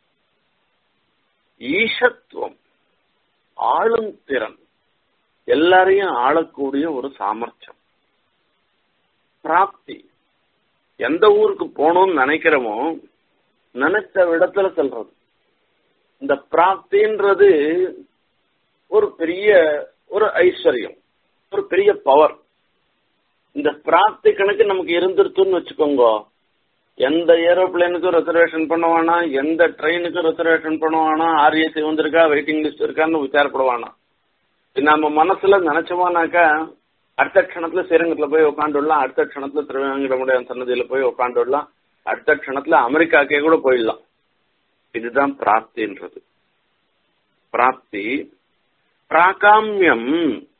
ஈஷத்துவம் ஆளும் திறன் எல்லாரையும் ஆளக்கூடிய ஒரு சாமர்த்தியம் பிராப்தி எந்த ஊருக்கு போகணும்னு நினைக்கிறோமோ நினைச்ச இடத்துல செல்றது இந்த பிராப்தின்றது ஒரு பெரிய ஒரு ஐஸ்வர்யம் ஒரு பெரிய பவர் இந்த பிராப்தி கணக்கு நமக்கு இருந்துருச்சுன்னு வச்சுக்கோங்க எந்த ஏரோப்ளேனுக்கும் ரிசர்வேஷன் பண்ணுவானா எந்த ட்ரெயினுக்கும் ரிசர்வேஷன் பண்ணுவானா ஆர்ஏசி வந்திருக்கா வெயிட்டிங் லிஸ்ட் இருக்கான்னு விசாரப்படுவானா நம்ம மனசுல நினைச்சோமானாக்கா அடுத்த க்ஷணத்துல ஸ்ரீரங்கத்துல போய் உட்காந்துடலாம் அடுத்த க்ஷணத்துல திருவேங்கடமுடைய சன்னதியில போய் உட்காந்துடலாம் அடுத்த க்ஷணத்துல அமெரிக்காக்கே கூட போயிடலாம் இதுதான் பிராப்தின்றது பிராப்தி பிராகாமியம்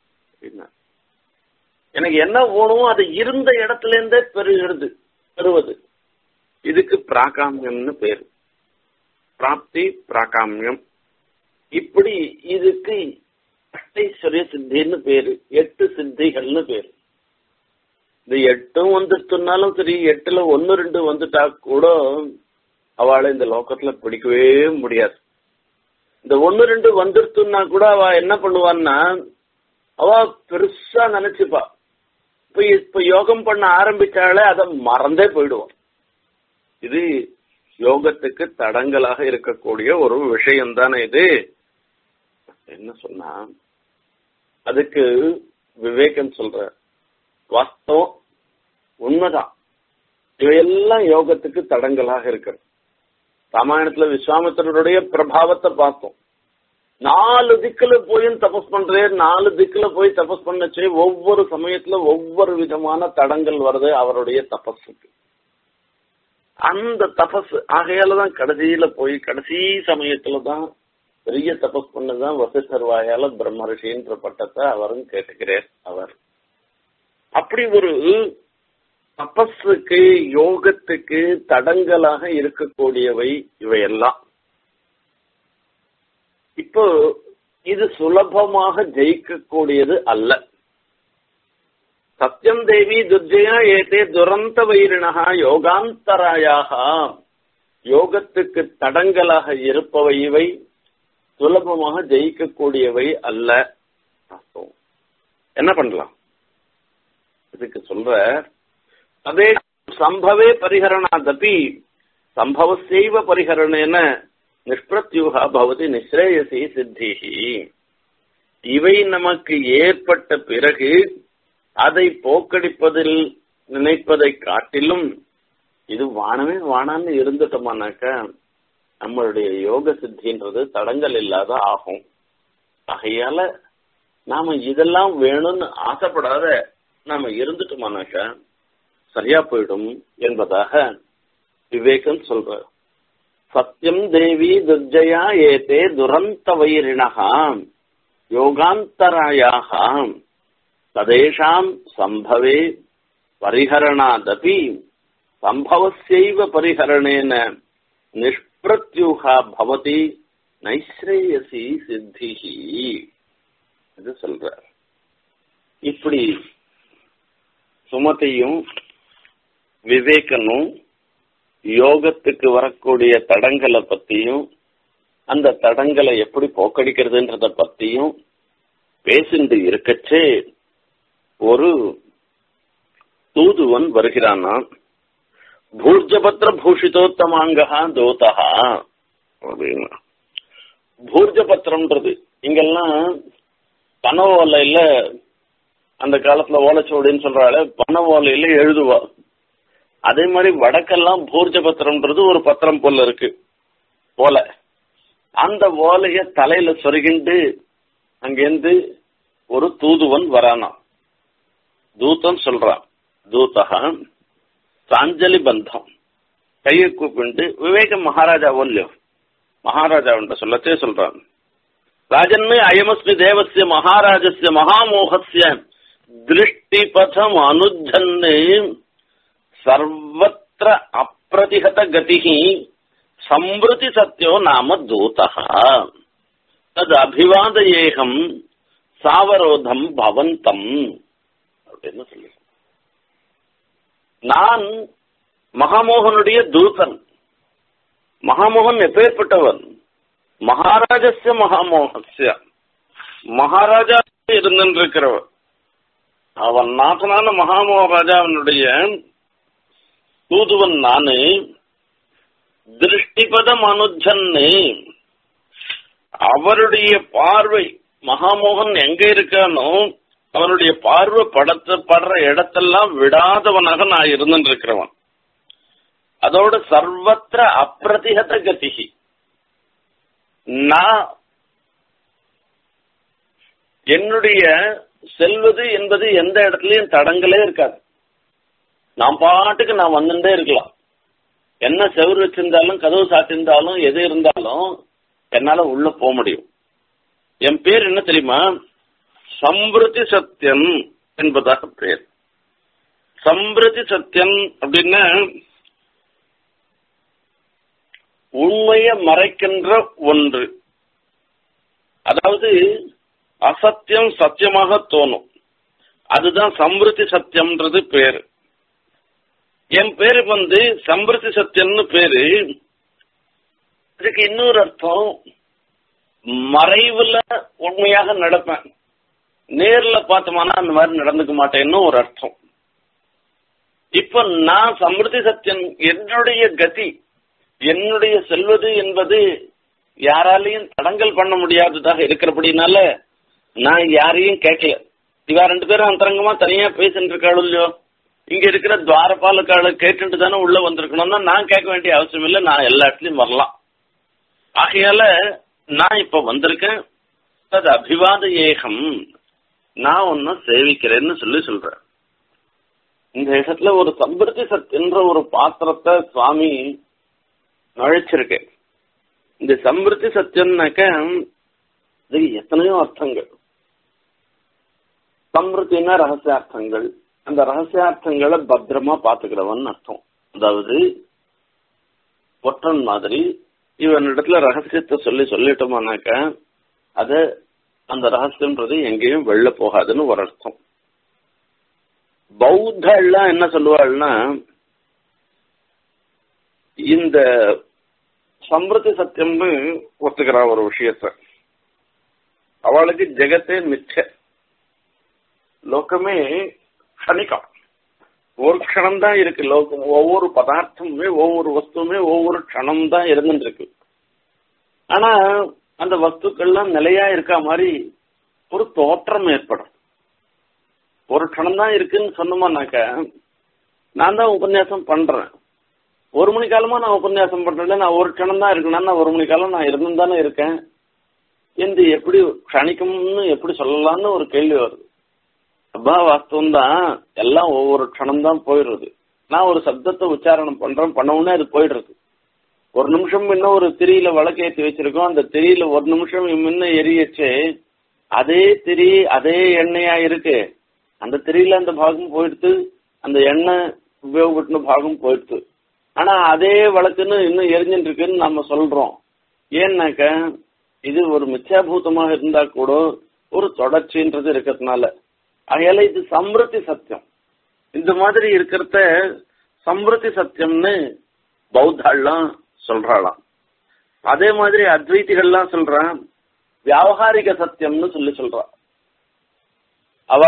எனக்கு என்ன வேணுமோ அது இருந்த இடத்துல இருந்தே பெறுகிறது பெறுவது இதுக்கு பிராகாமியம்னு பேரு பிராப்தி பிராகாமியம் இப்படி இதுக்கு அஷ்டைஸ்வரிய சித்தின்னு பேரு எட்டு சித்திகள்னு பேரு இந்த எட்டும் வந்துட்டுனாலும் சரி எட்டுல ஒன்னு ரெண்டு வந்துட்டா கூட அவளை இந்த லோக்கத்துல பிடிக்கவே முடியாது இந்த ஒன்னு ரெண்டு வந்துருத்துன்னா கூட அவ என்ன பண்ணுவான்னா அவ பெருசா நினைச்சுப்பா இப்ப இப்ப யோகம் பண்ண ஆரம்பிச்சாலே அதை மறந்தே போயிடுவான் இது யோகத்துக்கு தடங்கலாக இருக்கக்கூடிய ஒரு விஷயம் தானே இது என்ன சொன்னா அதுக்கு விவேகன் சொல்ற வாஸ்தவம் உண்மைதான் இவையெல்லாம் யோகத்துக்கு தடங்கலாக இருக்கிறது ராமாயணத்துல விஸ்வாமித்திரருடைய பிரபாவத்தை பார்த்தோம் நாலு திக்குல போய் தபஸ் பண்றேன் நாலு திக்குல போய் தபஸ் பண்ணச்சு ஒவ்வொரு சமயத்துல ஒவ்வொரு விதமான தடங்கள் வருது அவருடைய தபஸுக்கு அந்த தபஸ் ஆகையாலதான் கடைசியில போய் கடைசி சமயத்துல தான் பெரிய தபஸ் பண்ணதான் வசிஷ்டர் வாயால பிரம்ம ரிஷின்ற பட்டத்தை அவரும் கேட்டுக்கிறார் அவர் அப்படி ஒரு தபஸுக்கு யோகத்துக்கு தடங்கலாக இருக்கக்கூடியவை இவையெல்லாம் இப்போ இது சுலபமாக ஜெயிக்கக்கூடியது அல்ல சத்யம் தேவி துர்ஜயா ஏதே துரந்த வைரிணா யோகாந்தராயாக யோகத்துக்கு தடங்கலாக இருப்பவை இவை சுலபமாக ஜெயிக்கக்கூடியவை அல்ல என்ன பண்ணலாம் இதுக்கு சொல்ற அதே சம்பவே பரிகரணாதபி சம்பவசைவ பரிகரணேன நிஷ்பிரத்யூகா பவதி நிஸ்ரேயசி சித்திஹி இவை நமக்கு ஏற்பட்ட பிறகு அதை போக்கடிப்பதில் நினைப்பதை காட்டிலும் இது வானமே வானான்னு இருந்துட்டோமானாக்க நம்மளுடைய யோக சித்தின்றது தடங்கள் இல்லாத ஆகும் ஆகையால நாம இதெல்லாம் வேணும்னு ஆசைப்படாத நாம இருந்துட்டோமானாக்க சரியா போயிடும் என்பதாக விவேகம் சொல்ற சத்தியம் தேவி துர்ஜயா ஏதே துரந்த வைரிணகா யோகாந்தராயாக ததேஷாம் சம்பவே பரிஹரணாதபி சம்பவசைவ பரிஹரணேன நிஷ்பிரத்யூகா பவதி நைஸ்ரேயசி சித்திஹி இது சொல்றார் இப்படி சுமதியும் விவேகனும் யோகத்துக்கு வரக்கூடிய தடங்களை பத்தியும் அந்த தடங்களை எப்படி போக்கடிக்கிறதுன்றத பத்தியும் பேசிண்டு இருக்கச்சே ஒரு தூதுவன் வருகிறானா பூர்ஜபத்திர பூஷிதோத்தமாங்கா தோதா அப்படின்னா பூர்ஜபத்திரம்ன்றது இங்கெல்லாம் பண ஓலையில அந்த காலத்துல ஓலைச்சோடின்னு சொல்றாள் பண ஓலையில எழுதுவா அதே மாதிரி வடக்கெல்லாம் பூர்ஜ பத்திரம்ன்றது ஒரு பத்திரம் போல இருக்கு ஓலை அந்த ஓலைய தலையில சொருகிண்டு அங்கேருந்து ஒரு தூதுவன் வரானா தூத்தன் சொல்றான் தூதகா சாஞ்சலி பந்தம் கையை கூப்பிண்டு விவேக மகாராஜா ஒல்லியோ மகாராஜாவுன்ற சொல்லத்தே சொல்றான் ராஜன்னு அயமஸ்மி தேவசிய மகாராஜஸ்ய மகாமோகஸ்ய திருஷ்டிபதம் அனுஜன்னு சர்வத்திர அப்பிரதிகத கதிகி சம்பிருதி சத்தியோ நாம தூதா தது அபிவாதயேகம் சாவரோதம் பவந்தம் அப்படின்னு சொல்லி நான் மகாமோகனுடைய தூதன் மகாமோகன் எப்பேற்பட்டவன் மகாராஜஸ்ய மகாமோகஸ்ய மகாராஜா இருந்திருக்கிறவன் அவன் நாட்டனான மகாமோகராஜாவனுடைய தூதுவன் நானு திருஷ்டிபதம் அனுஜன்னு அவருடைய பார்வை மகாமோகன் எங்க இருக்கானோ அவனுடைய பார்வை படத்த படுற இடத்தெல்லாம் விடாதவனாக நான் இருந்துட்டு இருக்கிறவன் அதோட சர்வத்திர அப்பிரதிகத கதிகி நான் என்னுடைய செல்வது என்பது எந்த இடத்துலயும் தடங்களே இருக்காது நான் பாட்டுக்கு நான் வந்துட்டே இருக்கலாம் என்ன செவுறு வச்சிருந்தாலும் கதவு சாத்திருந்தாலும் எது இருந்தாலும் என்னால உள்ள போக முடியும் என் பேர் என்ன தெரியுமா சம்பிருதி சத்தியம் என்பதாக பேர் சம்பிருதி சத்தியம் அப்படின்னா உண்மையை மறைக்கின்ற ஒன்று அதாவது அசத்தியம் சத்தியமாக தோணும் அதுதான் சம்பிருத்தி சத்தியம்ன்றது பேரு என் பேரு வந்து சம்பிருத்தி சத்தியம்னு பேரு இதுக்கு இன்னொரு அர்த்தம் மறைவுல உண்மையாக நடப்பேன் நேர்ல பார்த்தோம்னா அந்த மாதிரி நடந்துக்க மாட்டேன்னு ஒரு அர்த்தம் இப்ப நான் சமிருத்தி சத்தியன் என்னுடைய கதி என்னுடைய செல்வது என்பது யாராலையும் தடங்கல் பண்ண முடியாததாக இருக்கிறபடினால நான் யாரையும் கேட்கல இவா ரெண்டு பேரும் அந்தரங்கமா தனியா பேசிட்டு இருக்காளோ இல்லையோ இங்க இருக்கிற துவாரபாலக்கால கேட்டுட்டு தானே உள்ள வந்திருக்கணும்னா நான் கேட்க வேண்டிய அவசியம் இல்லை நான் எல்லா இடத்துலயும் வரலாம் ஆகையால நான் இப்ப வந்திருக்கேன் அது அபிவாத ஏகம் நான் ஒன்னு சேவிக்கிறேன்னு சொல்லி சொல்றேன் இந்த இடத்துல ஒரு சம்பிருத்தி சத் என்ற ஒரு பாத்திரத்தை சுவாமி நுழைச்சிருக்கேன் இந்த சம்பிருத்தி சத்தியம்னாக்க இதுக்கு எத்தனையோ அர்த்தங்கள் சம்பிருத்தின்னா ரகசியார்த்தங்கள் அந்த ரகசியார்த்தங்களை பத்திரமா பாத்துக்கிறவன் அர்த்தம் அதாவது ஒற்றன் மாதிரி இவனிடத்துல ரகசியத்தை சொல்லி சொல்லிட்டோமானாக்க அத அந்த ரகசியம்ன்றது எங்கேயும் வெளில போகாதுன்னு ஒரு அர்த்தம் பௌத்தெல்லாம் என்ன சொல்லுவாள்னா இந்த சம்பிரதி சத்தியம்னு ஒத்துக்கிறா ஒரு விஷயத்த அவளுக்கு ஜெகத்தே மிச்ச லோகமே க்ஷணிக்கம் ஒரு க்ஷணம் தான் இருக்கு லோகம் ஒவ்வொரு பதார்த்தமுமே ஒவ்வொரு வஸ்துவுமே ஒவ்வொரு க்ஷணம் தான் இருந்துட்டு இருக்கு ஆனா அந்த வஸ்துக்கள்லாம் நிலையா இருக்க மாதிரி ஒரு தோற்றம் ஏற்படும் ஒரு க்ஷணம் தான் இருக்குன்னு சொன்னோம்னாக்க நான் தான் உபன்யாசம் பண்றேன் ஒரு மணி காலமா நான் உபன்யாசம் பண்றேன் நான் ஒரு க்ஷணம் தான் இருக்கணும்னா ஒரு மணி காலம் நான் இருந்து தானே இருக்கேன் என்று எப்படி க்ஷணிக்கும்னு எப்படி சொல்லலாம்னு ஒரு கேள்வி வருது அப்பா வாஸ்தவம் தான் எல்லாம் ஒவ்வொரு க்ஷணம் தான் போயிடுறது நான் ஒரு சப்தத்தை உச்சாரணம் பண்றேன் பண்ண உடனே அது போயிடுறது ஒரு நிமிஷம் முன்ன ஒரு திரியில வழக்கேற்றி வச்சிருக்கோம் அந்த திரியில ஒரு நிமிஷம் முன்ன எரியச்சு அதே திரி அதே எண்ணெயா இருக்கு அந்த திரியில அந்த பாகம் போயிடுத்து அந்த எண்ணெய் உபயோகப்பட்டின பாகம் போயிடுத்து ஆனா அதே வழக்குன்னு இன்னும் எரிஞ்சுட்டு இருக்குன்னு நம்ம சொல்றோம் ஏன்னாக்க இது ஒரு மித்யாபூதமாக இருந்தா கூட ஒரு தொடர்ச்சின்றது இருக்கிறதுனால அதையால இது சம்பிருத்தி சத்தியம் இந்த மாதிரி இருக்கிறத சம்பிருத்தி சத்தியம்னு பௌத்தாள்லாம் சொல்றாளாம் அதே மாதிரி அத்வைத்திகள்லாம் சொல்றான் வியாவகாரிக சத்தியம்னு சொல்லி சொல்றா அவ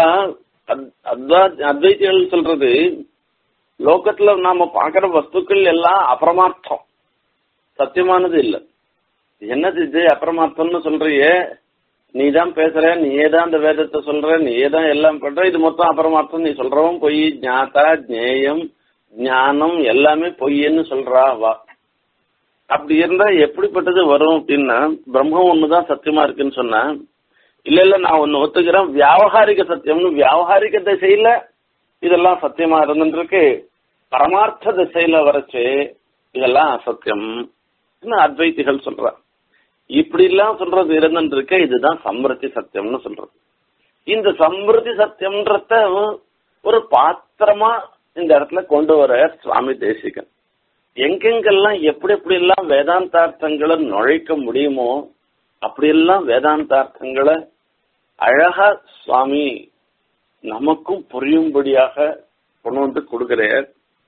அத்வைத்திகள் சொல்றது லோகத்துல நாம பாக்குற வஸ்துக்கள் எல்லாம் அபரமார்த்தம் சத்தியமானது இல்ல என்னது இது அபரமார்த்தம்னு சொல்றியே நீ தான் பேசுற நீயே தான் அந்த வேதத்தை சொல்ற நீயே தான் எல்லாம் பண்ற இது மொத்தம் அபரமார்த்தம் நீ சொல்றவன் பொய் ஞாத்தா ஜேயம் ஞானம் எல்லாமே பொய்ன்னு சொல்றா வா அப்படி இருந்தா எப்படிப்பட்டது வரும் அப்படின்னா பிரம்மம் ஒண்ணுதான் சத்தியமா இருக்குன்னு சொன்னா இல்ல இல்ல நான் ஒன்னு ஒத்துக்கிறேன் வியாவகாரிக சத்தியம்னு வியாவகாரிக திசையில இதெல்லாம் சத்தியமா இருந்துருக்கு பரமார்த்த திசையில வரைச்சு இதெல்லாம் அசத்தியம் அத்வைத்திகள் சொல்ற இப்படி எல்லாம் சொல்றது இருந்துருக்க இதுதான் சம்பிருத்தி சத்தியம்னு சொல்றது இந்த சம்பிருத்தி சத்தியம்ன்றத ஒரு பாத்திரமா இந்த இடத்துல கொண்டு வர சுவாமி தேசிகன் எங்கெங்கெல்லாம் எப்படி எப்படி எல்லாம் வேதாந்தார்த்தங்களை நுழைக்க முடியுமோ அப்படியெல்லாம் வேதாந்தார்த்தங்களை அழகா சுவாமி நமக்கும் புரியும்படியாக கொண்டு வந்து கொடுக்கிறார்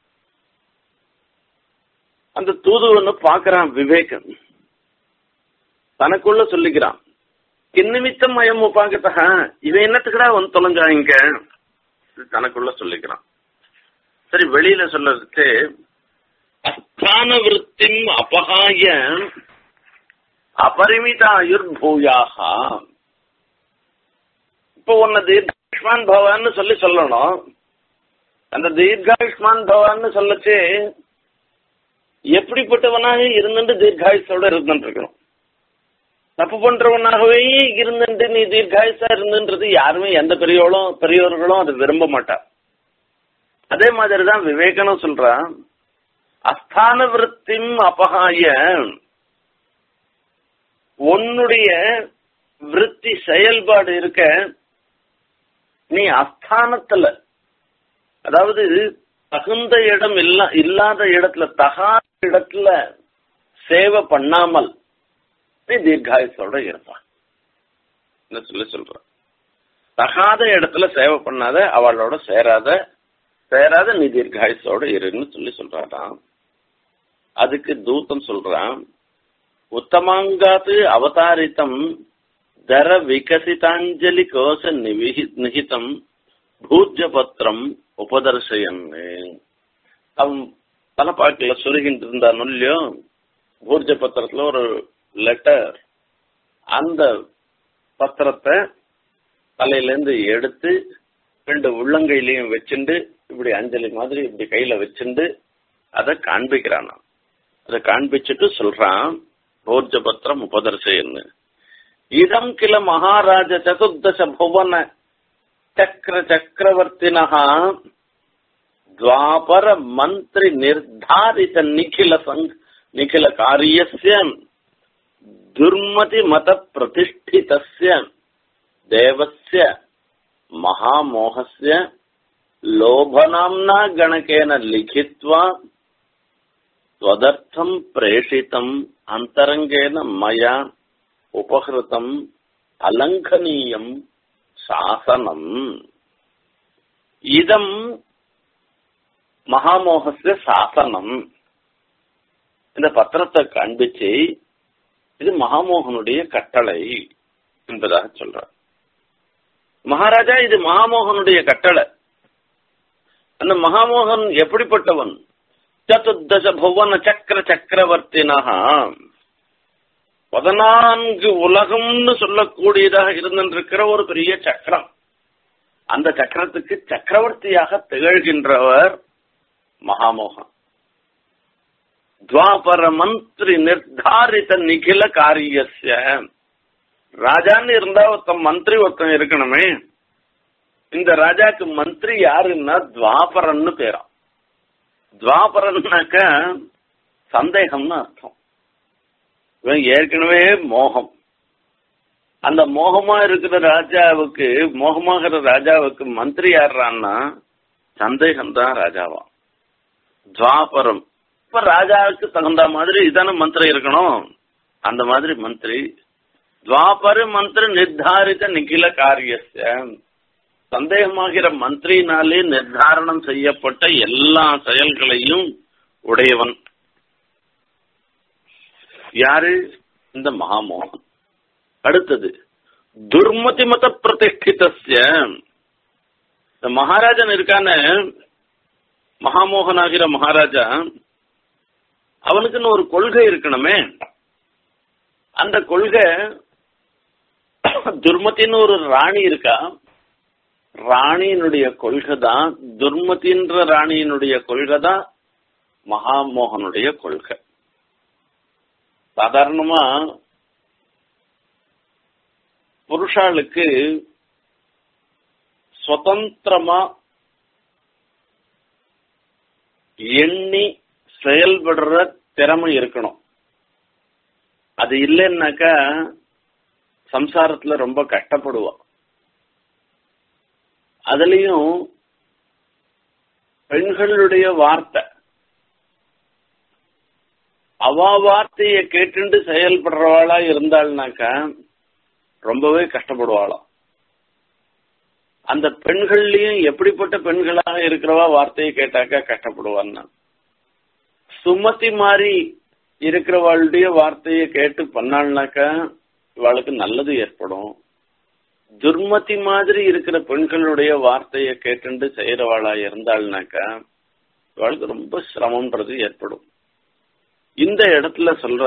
அந்த தூதுவன்னு பாக்குறான் விவேகன் தனக்குள்ள சொல்லிக்கிறான் கிண்ணிமித்தம் மயம் உபாகத்தா இவன் என்னத்துக்குடா வந்து தொலைஞ்சா இங்க தனக்குள்ள சொல்லிக்கிறான் சரி வெளியில சொல்றதுக்கு அஸ்தான விற்த்திம் அபகாய அபரிமிதாயுர் பூயாக இப்போ உன்னை தீர்காயுஷ்மான் பவான்னு சொல்லி சொல்லணும் அந்த தீர்காயுஷ்மான் பவான்னு சொல்லச்சு எப்படிப்பட்டவனாக இருந்துட்டு தீர்காயுஷோட இருந்துட்டு இருக்கணும் தப்பு பண்றவனாகவே இருந்துட்டு நீ தீர்காயுஷா இருந்துன்றது யாருமே எந்த பெரியோளும் பெரியோர்களும் அதை விரும்ப மாட்டா அதே மாதிரிதான் விவேகனும் சொல்றான் அஸ்தான விற்த்திம் அபகாய உன்னுடைய விற்பி செயல்பாடு இருக்க நீ அஸ்தானத்துல அதாவது தகுந்த இடம் இல்ல இல்லாத இடத்துல தகாத இடத்துல சேவை பண்ணாமல் நீ தீர்காயுசோட இருப்பான் என்ன சொல்லி சொல்ற தகாத இடத்துல சேவை பண்ணாத அவளோட சேராத சேராத நீ தீர்காயுசோட இருன்னு சொல்லி சொல்றாராம் அதுக்கு தூத்தம் சொல்றான் உத்தமாங்காத்து அவதாரித்தம் தர விகசிதாஞ்சலி கோஷ நிகிதம் பூஜ்யபத்திரம் உபதர்சயன் அவன் தலைப்பாக்கில சொருகிட்டு இருந்தான் இல்லையோ பூர்ஜ பத்திரத்துல ஒரு லெட்டர் அந்த பத்திரத்தை தலையிலேருந்து எடுத்து ரெண்டு உள்ளங்கையிலையும் வச்சுண்டு இப்படி அஞ்சலி மாதிரி இப்படி கையில வச்சுண்டு அதை காண்பிக்கிறானா அதை காண்பிச்சுட்டு சொல்றான் பூர்ஜ பத்திரம் உபதர்சயன்னு இதம் கில மகாராஜ சதுர்தச புவன சக்கர சக்கரவர்த்தினஹா द्वापर मंत्री निर्धारित निखिल संघ निखिल कार्यस्य दुर्मति मत प्रतिष्ठितस्य देवस्य महामोहस्य लोभनाम्ना गणकेन लिखित्वा त्वदर्थं प्रेषितम् अन्तरङ्गेन मया उपहृतम् அலங்கனீயம் சாசனம் இதம் மகாமோகஸ்ய சாசனம் இந்த பத்திரத்தை காண்பிச்சு இது மகாமோகனுடைய கட்டளை என்பதாக சொல்றார் மகாராஜா இது மகாமோகனுடைய கட்டளை அந்த மகாமோகன் எப்படிப்பட்டவன் சதுர்தச புவன சக்கர சக்கரவர்த்தினகா பதினான்கு உலகம்னு சொல்லக்கூடியதாக இருந்திருக்கிற ஒரு பெரிய சக்கரம் அந்த சக்கரத்துக்கு சக்கரவர்த்தியாக திகழ்கின்றவர் மகாமோகன் துவாபர மந்திரி நிர்தாரித நிகில காரியஸ்ய ராஜான்னு இருந்தா ஒருத்தன் மந்திரி ஒருத்தன் இருக்கணுமே இந்த ராஜாக்கு மந்திரி யாருன்னா துவாபரன்னு பேரா துவாபரன்னாக்க சந்தேகம்னு அர்த்தம் இவன் ஏற்கனவே மோகம் அந்த மோகமா இருக்கிற ராஜாவுக்கு மோகமாகிற ராஜாவுக்கு மந்திரி யாருறான்னா சந்தேகம் தான் ராஜாவா துவாபரம் இப்ப ராஜாவுக்கு தகுந்த மாதிரி இதான மந்திரி இருக்கணும் அந்த மாதிரி மந்திரி துவாபர மந்திர நிர்தாரித நிகில காரியஸ்ய சந்தேகமாகிற மந்திரினாலே நிர்தாரணம் செய்யப்பட்ட எல்லா செயல்களையும் உடையவன் யாரு இந்த மகாமோகன் அடுத்தது துர்மதி மத பிரதிஷ்டிதஸ்ய இந்த மகாராஜன் இருக்கான மகாமோகனாகிற மகாராஜா அவனுக்குன்னு ஒரு கொள்கை இருக்கணுமே அந்த கொள்கை துர்மத்தின்னு ஒரு ராணி இருக்கா ராணியினுடைய கொள்கை தான் துர்மதின்ற ராணியினுடைய கொள்கை தான் மகாமோகனுடைய கொள்கை சாதாரணமா புருஷாளுக்கு சுதந்திரமா எண்ணி செயல்படுற திறமை இருக்கணும் அது இல்லைன்னாக்கா சம்சாரத்துல ரொம்ப கஷ்டப்படுவா அதுலயும் பெண்களுடைய வார்த்தை அவ வார்த்தைய கேட்டுண்டு செயல்படுறவாளா இருந்தாள்னாக்கா ரொம்பவே கஷ்டப்படுவாளாம் அந்த பெண்கள்லயும் எப்படிப்பட்ட பெண்களாக இருக்கிறவா வார்த்தையை கேட்டாக்கா கஷ்டப்படுவான்னா சுமதி மாதிரி இருக்கிறவாளுடைய வார்த்தையை கேட்டு பண்ணாள்னாக்கா இவாளுக்கு நல்லது ஏற்படும் துர்மதி மாதிரி இருக்கிற பெண்களுடைய வார்த்தையை கேட்டுண்டு செய்யறவாளா இருந்தாள்னாக்கா இவாளுக்கு ரொம்ப சிரமம்ன்றது ஏற்படும் இந்த இடத்துல சொல்ற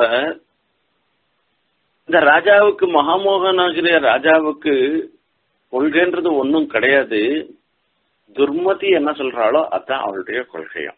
இந்த ராஜாவுக்கு மகாமோகன் ஆகிற ராஜாவுக்கு கொள்கைன்றது ஒன்றும் கிடையாது துர்மதி என்ன சொல்றாளோ அதான் அவளுடைய கொள்கையாம்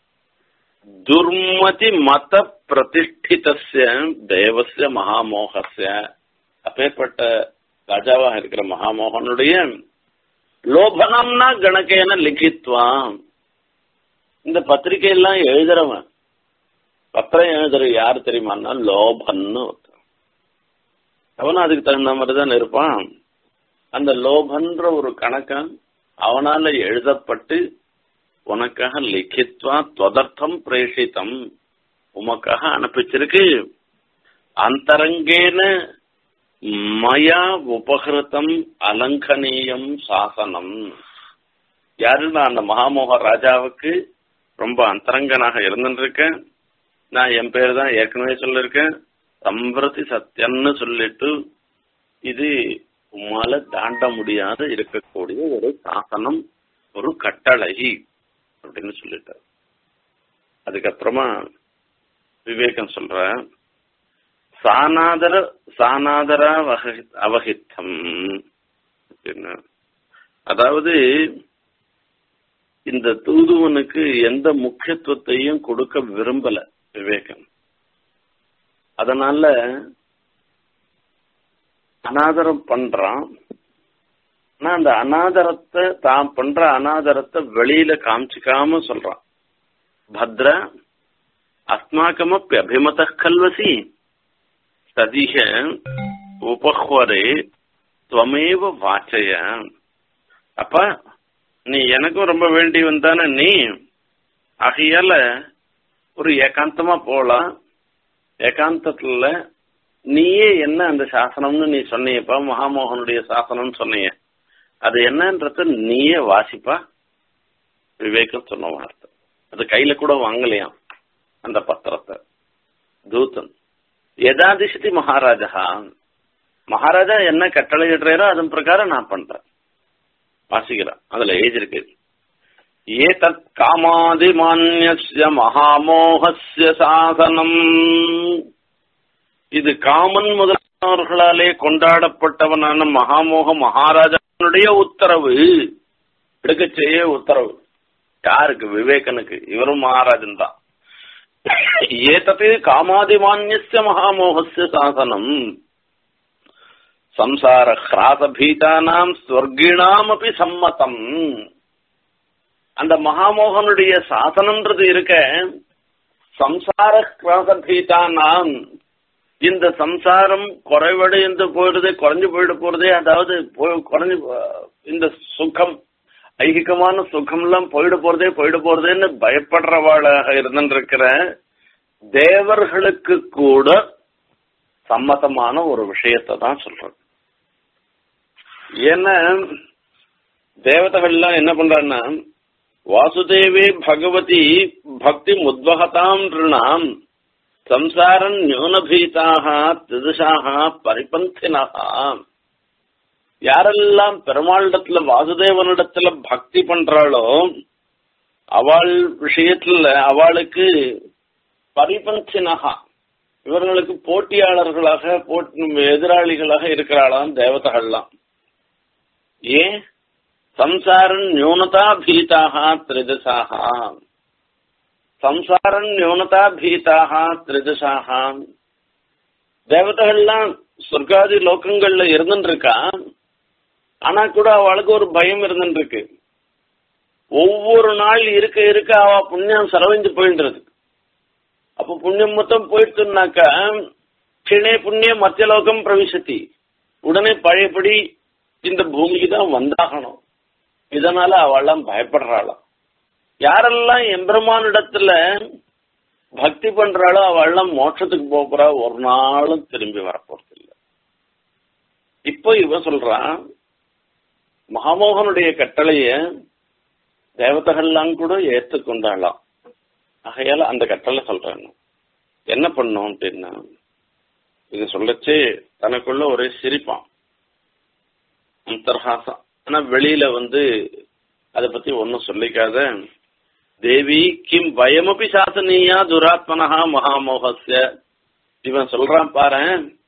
துர்மதி மத பிரதிஷ்டிதஸ்ய தேவசிய மகாமோகசிய அப்பேற்பட்ட ராஜாவாக இருக்கிற மகாமோகனுடைய லோபனம்னா கணக்கேன லிখিத்வாம் இந்த பத்திரிகையெல்லாம் எழுதுறவன் பத்திரம் எழுதுற யார் தெரியுமான்னா லோபன்னு ஒருத்தன் அவனும் அதுக்கு தகுந்த மாதிரி தான் இருப்பான் அந்த லோபன்ற ஒரு கணக்கம் அவனால எழுதப்பட்டு உனக்காக லிখিத்வா துவதர்த்தம் பிரேஷித்தம் உமக்காக அனுப்பிச்சிருக்கு அந்தரங்கேன மயா உபகிருத்தம் அலங்கனீயம் சாசனம் யாருன்னா அந்த மகாமோக ராஜாவுக்கு ரொம்ப அந்தரங்கனாக இருந்துருக்கேன் நான் என் பேர் தான் ஏற்கனவே சொல்லியிருக்கேன் சம்பிரதி சத்தியம்னு சொல்லிட்டு இது உம்மால தாண்ட முடியாத இருக்கக்கூடிய ஒரு சாசனம் ஒரு கட்டளை அப்படின்னு சொல்லிட்டார் அதுக்கப்புறமா விவேகம் சொல்ற சானாதர சானாதரா அவகித்தம் அப்படின்னு அதாவது இந்த தூதுவனுக்கு எந்த முக்கியத்துவத்தையும் கொடுக்க விரும்பல விவேகம் அதனால அனாதரம் பண்றான் ஆனா அந்த அனாதரத்தை தான் பண்ற அனாதரத்தை வெளியில காமிச்சிக்காம சொல்றான் பத்ர அஸ்மாக்கமப்பி அபிமத கல்வசி சதிக உபஹ்வரே துவமேவ வாச்சய அப்ப நீ எனக்கும் ரொம்ப வேண்டியவன் தானே நீ ஆகையால ஒரு ஏகாந்தமா போலாம் ஏகாந்தத்துல நீயே என்ன அந்த சாசனம்னு நீ சொன்னியப்பா மகாமோகனுடைய சாசனம்னு சொன்னீங்க அது என்னன்றத நீயே வாசிப்பா விவேகம் சொன்ன வார்த்தை அது கையில கூட வாங்கலையாம் அந்த பத்திரத்தை தூதன் எதாதிசதி மகாராஜா மகாராஜா என்ன கட்டளை இடுறாரோ அதன் பிரகாரம் நான் பண்றேன் வாசிக்கிறேன் அதுல ஏஜ் இருக்கு ஏதத் காமாதிமான்ய மகாமோகஸ்ய சாசனம் இது காமன் முதலானவர்களாலே கொண்டாடப்பட்டவனான மகாமோக மகாராஜாவுடைய உத்தரவு எடுக்க செய்ய உத்தரவு யாருக்கு விவேகனுக்கு இவரும் மகாராஜன் தான் ஏதத்து காமாதிமான்ய மகாமோகஸ்ய சாசனம் சம்சார ஹிராசபீதானாம் ஸ்வர்கிணாம் அப்படி சம்மதம் அந்த மகாமோகனுடைய சாசனம்ன்றது இருக்க சம்சார கிராசபீதானாம் இந்த சம்சாரம் குறைவடைந்து போயிடுதே குறைஞ்சு போயிட போறதே அதாவது குறைஞ்சு இந்த சுகம் ஐகிகமான சுகம் எல்லாம் போயிட போறதே போயிட போறதேன்னு பயப்படுறவாளாக இருந்திருக்கிற தேவர்களுக்கு கூட சம்மதமான ஒரு விஷயத்தை தான் சொல்றது ஏன்னா தேவதைகள்லாம் என்ன பண்றான்னா வாசுதேவே பகவதி பக்தி முத்வகதாம் ரிணாம் சம்சாரம் நியூனபீதாக திதிஷாக பரிபந்தினாக யாரெல்லாம் பெருமாளிடத்துல வாசுதேவனிடத்துல பக்தி பண்றாளோ அவள் விஷயத்துல அவளுக்கு பரிபந்தினகா இவர்களுக்கு போட்டியாளர்களாக எதிராளிகளாக இருக்கிறாளாம் தேவதைகள்லாம் ஏன் சம்சாரம் நியூனதா பீதாக திரிதசாக சம்சாரம் நியூனதா பீதாக திரிதசாக தேவதைகள்லாம் சொர்க்காதி லோகங்கள்ல இருந்துட்டு இருக்கா ஆனா கூட அவளுக்கு ஒரு பயம் இருந்துட்டு இருக்கு ஒவ்வொரு நாள் இருக்க இருக்க அவ புண்ணியம் செலவழிஞ்சு போயின்றது அப்ப புண்ணியம் மொத்தம் போயிட்டுனாக்கா கிணே புண்ணியம் மத்தியலோகம் பிரவிசத்தி உடனே பழையபடி இந்த பூமிக்கு தான் வந்தாகணும் இதனால அவெல்லாம் பயப்படுறாளாம் யாரெல்லாம் எம்பெருமானிடத்துல பக்தி பண்றாளோ அவெல்லாம் மோட்சத்துக்கு போறா ஒரு நாளும் திரும்பி வரப்போறது இல்லை இப்போ இவ சொல்றான் மகாமோகனுடைய கட்டளைய தேவதைகள்லாம் கூட ஏற்றுக்கொண்டாளாம் ஆகையால அந்த கட்டளை சொல்றேன் என்ன பண்ணும் அப்படின்னா இது சொல்லச்சு தனக்குள்ள ஒரே சிரிப்பான் அந்தர்ஹாசம் ஆனா வெளியில வந்து அதை பத்தி ஒன்னும் சொல்லிக்காத தேவி கிம் பயமபி சாசனியா துராத்மனஹா மகாமோகஸ்ய இவன் சொல்றான் பாரு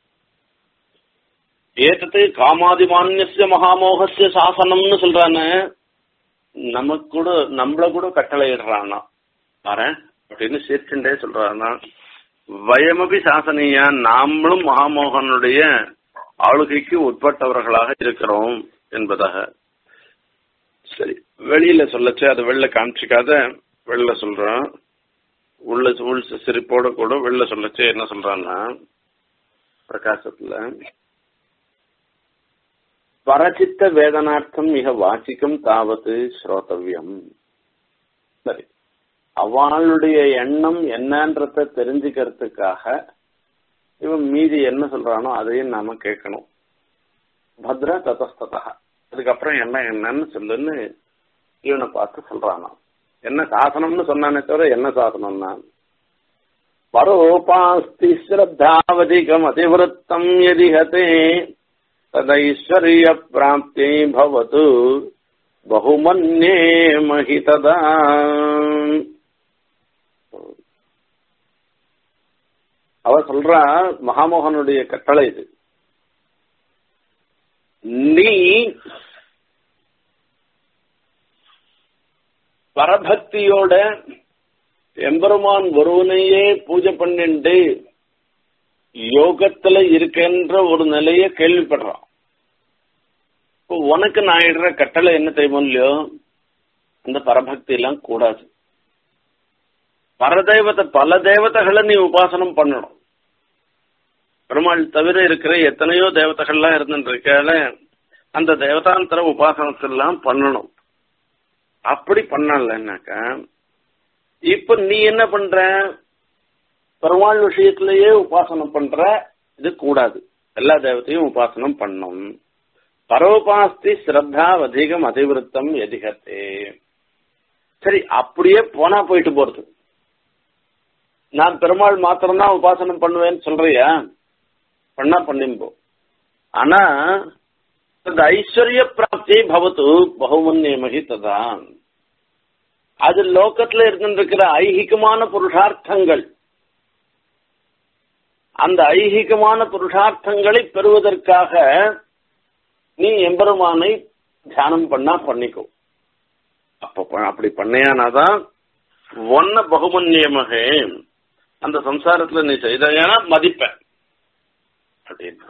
ஏத்தது காமாதிமான்ய மகாமோகஸ்ய சாசனம்னு சொல்றானு நமக்கு கூட நம்மள கூட கட்டளையிடுறானா பாரு அப்படின்னு சிரிச்சுட்டே சொல்றானா வயமபி சாசனியா நாமளும் மகாமோகனுடைய ஆளுகைக்கு உட்பட்டவர்களாக இருக்கிறோம் என்பதாக சரி வெளியில சொல்லச்சு அதை வெளில காமிச்சிக்காத வெளில சொல்றான் உள்ள உள் சிரிப்போட கூட வெளில சொல்லச்சு என்ன சொல்றான்னா பிரகாசத்துல பரச்சித்த வேதனார்த்தம் மிக வாசிக்கும் தாவது ஸ்ரோதவியம் சரி அவளுடைய எண்ணம் என்னன்றத தெரிஞ்சுக்கிறதுக்காக இவன் மீதி என்ன சொல்றானோ அதையும் நாம கேட்கணும் பத்ர ததஸ்ததா அதுக்கப்புறம் என்ன என்னன்னு சொல்லுன்னு இவனை பார்த்து சொல்றானா என்ன சாசனம்னு சொன்னானே தவிர என்ன சாசனம்னா பரோபாஸ்தி ஸ்ரத்தாவதிகம் அதிவிருத்தம் எதிஹதே ததைஸ்வர்ய பிராப்தி பவது பகுமன்னே மகிததா அவ சொல்றா மகாமோகனுடைய கட்டளை இது நீ பரபக்தியோட எம்பெருமான் ஒருவனையே பூஜை பண்ணிண்டு யோகத்துல இருக்கின்ற ஒரு நிலைய கேள்விப்படுறான் இப்போ உனக்கு நான் இடுற கட்டளை என்ன தெரியுமோ இல்லையோ அந்த பரபக்தி எல்லாம் கூடாது பரதேவத்தை பல தேவதைகளை நீ உபாசனம் பண்ணணும் பெருமாள் தவிர இருக்கிற எத்தனையோ தேவதைகள்லாம் இருந்துட்டு இருக்கால அந்த தேவதாந்தர உபாசனத்தெல்லாம் பண்ணணும் அப்படி பண்ணலன்னாக்கா இப்ப நீ என்ன பண்ற பெருமாள் விஷயத்திலேயே உபாசனம் பண்ற இது கூடாது எல்லா தேவத்தையும் உபாசனம் பண்ணும் பரோபாஸ்தி ஸ்ரத்தா அதிகம் அதிவிருத்தம் எதிகத்தே சரி அப்படியே போனா போயிட்டு போறது நான் பெருமாள் மாத்திரம்தான் உபாசனம் பண்ணுவேன்னு சொல்றியா பண்ணா பண்ணிம்போ ஆனா அந்த ஐஸ்வர்ய பிராப்தி பவத்து பகுமன்யமகி ததான் அது லோக்கத்துல இருந்திருக்கிற ஐகிகமான புருஷார்த்தங்கள் அந்த ஐகிகமான புருஷார்த்தங்களை பெறுவதற்காக நீ எம்பெருமானை தியானம் பண்ணா பண்ணிக்கோ அப்ப ப- அப்படி பண்ணையானாதான் ஒன்ன பகுமன்யமாக அந்த சம்சாரத்துல நீ செய்தேன்னா மதிப்பேன் அப்படின்னா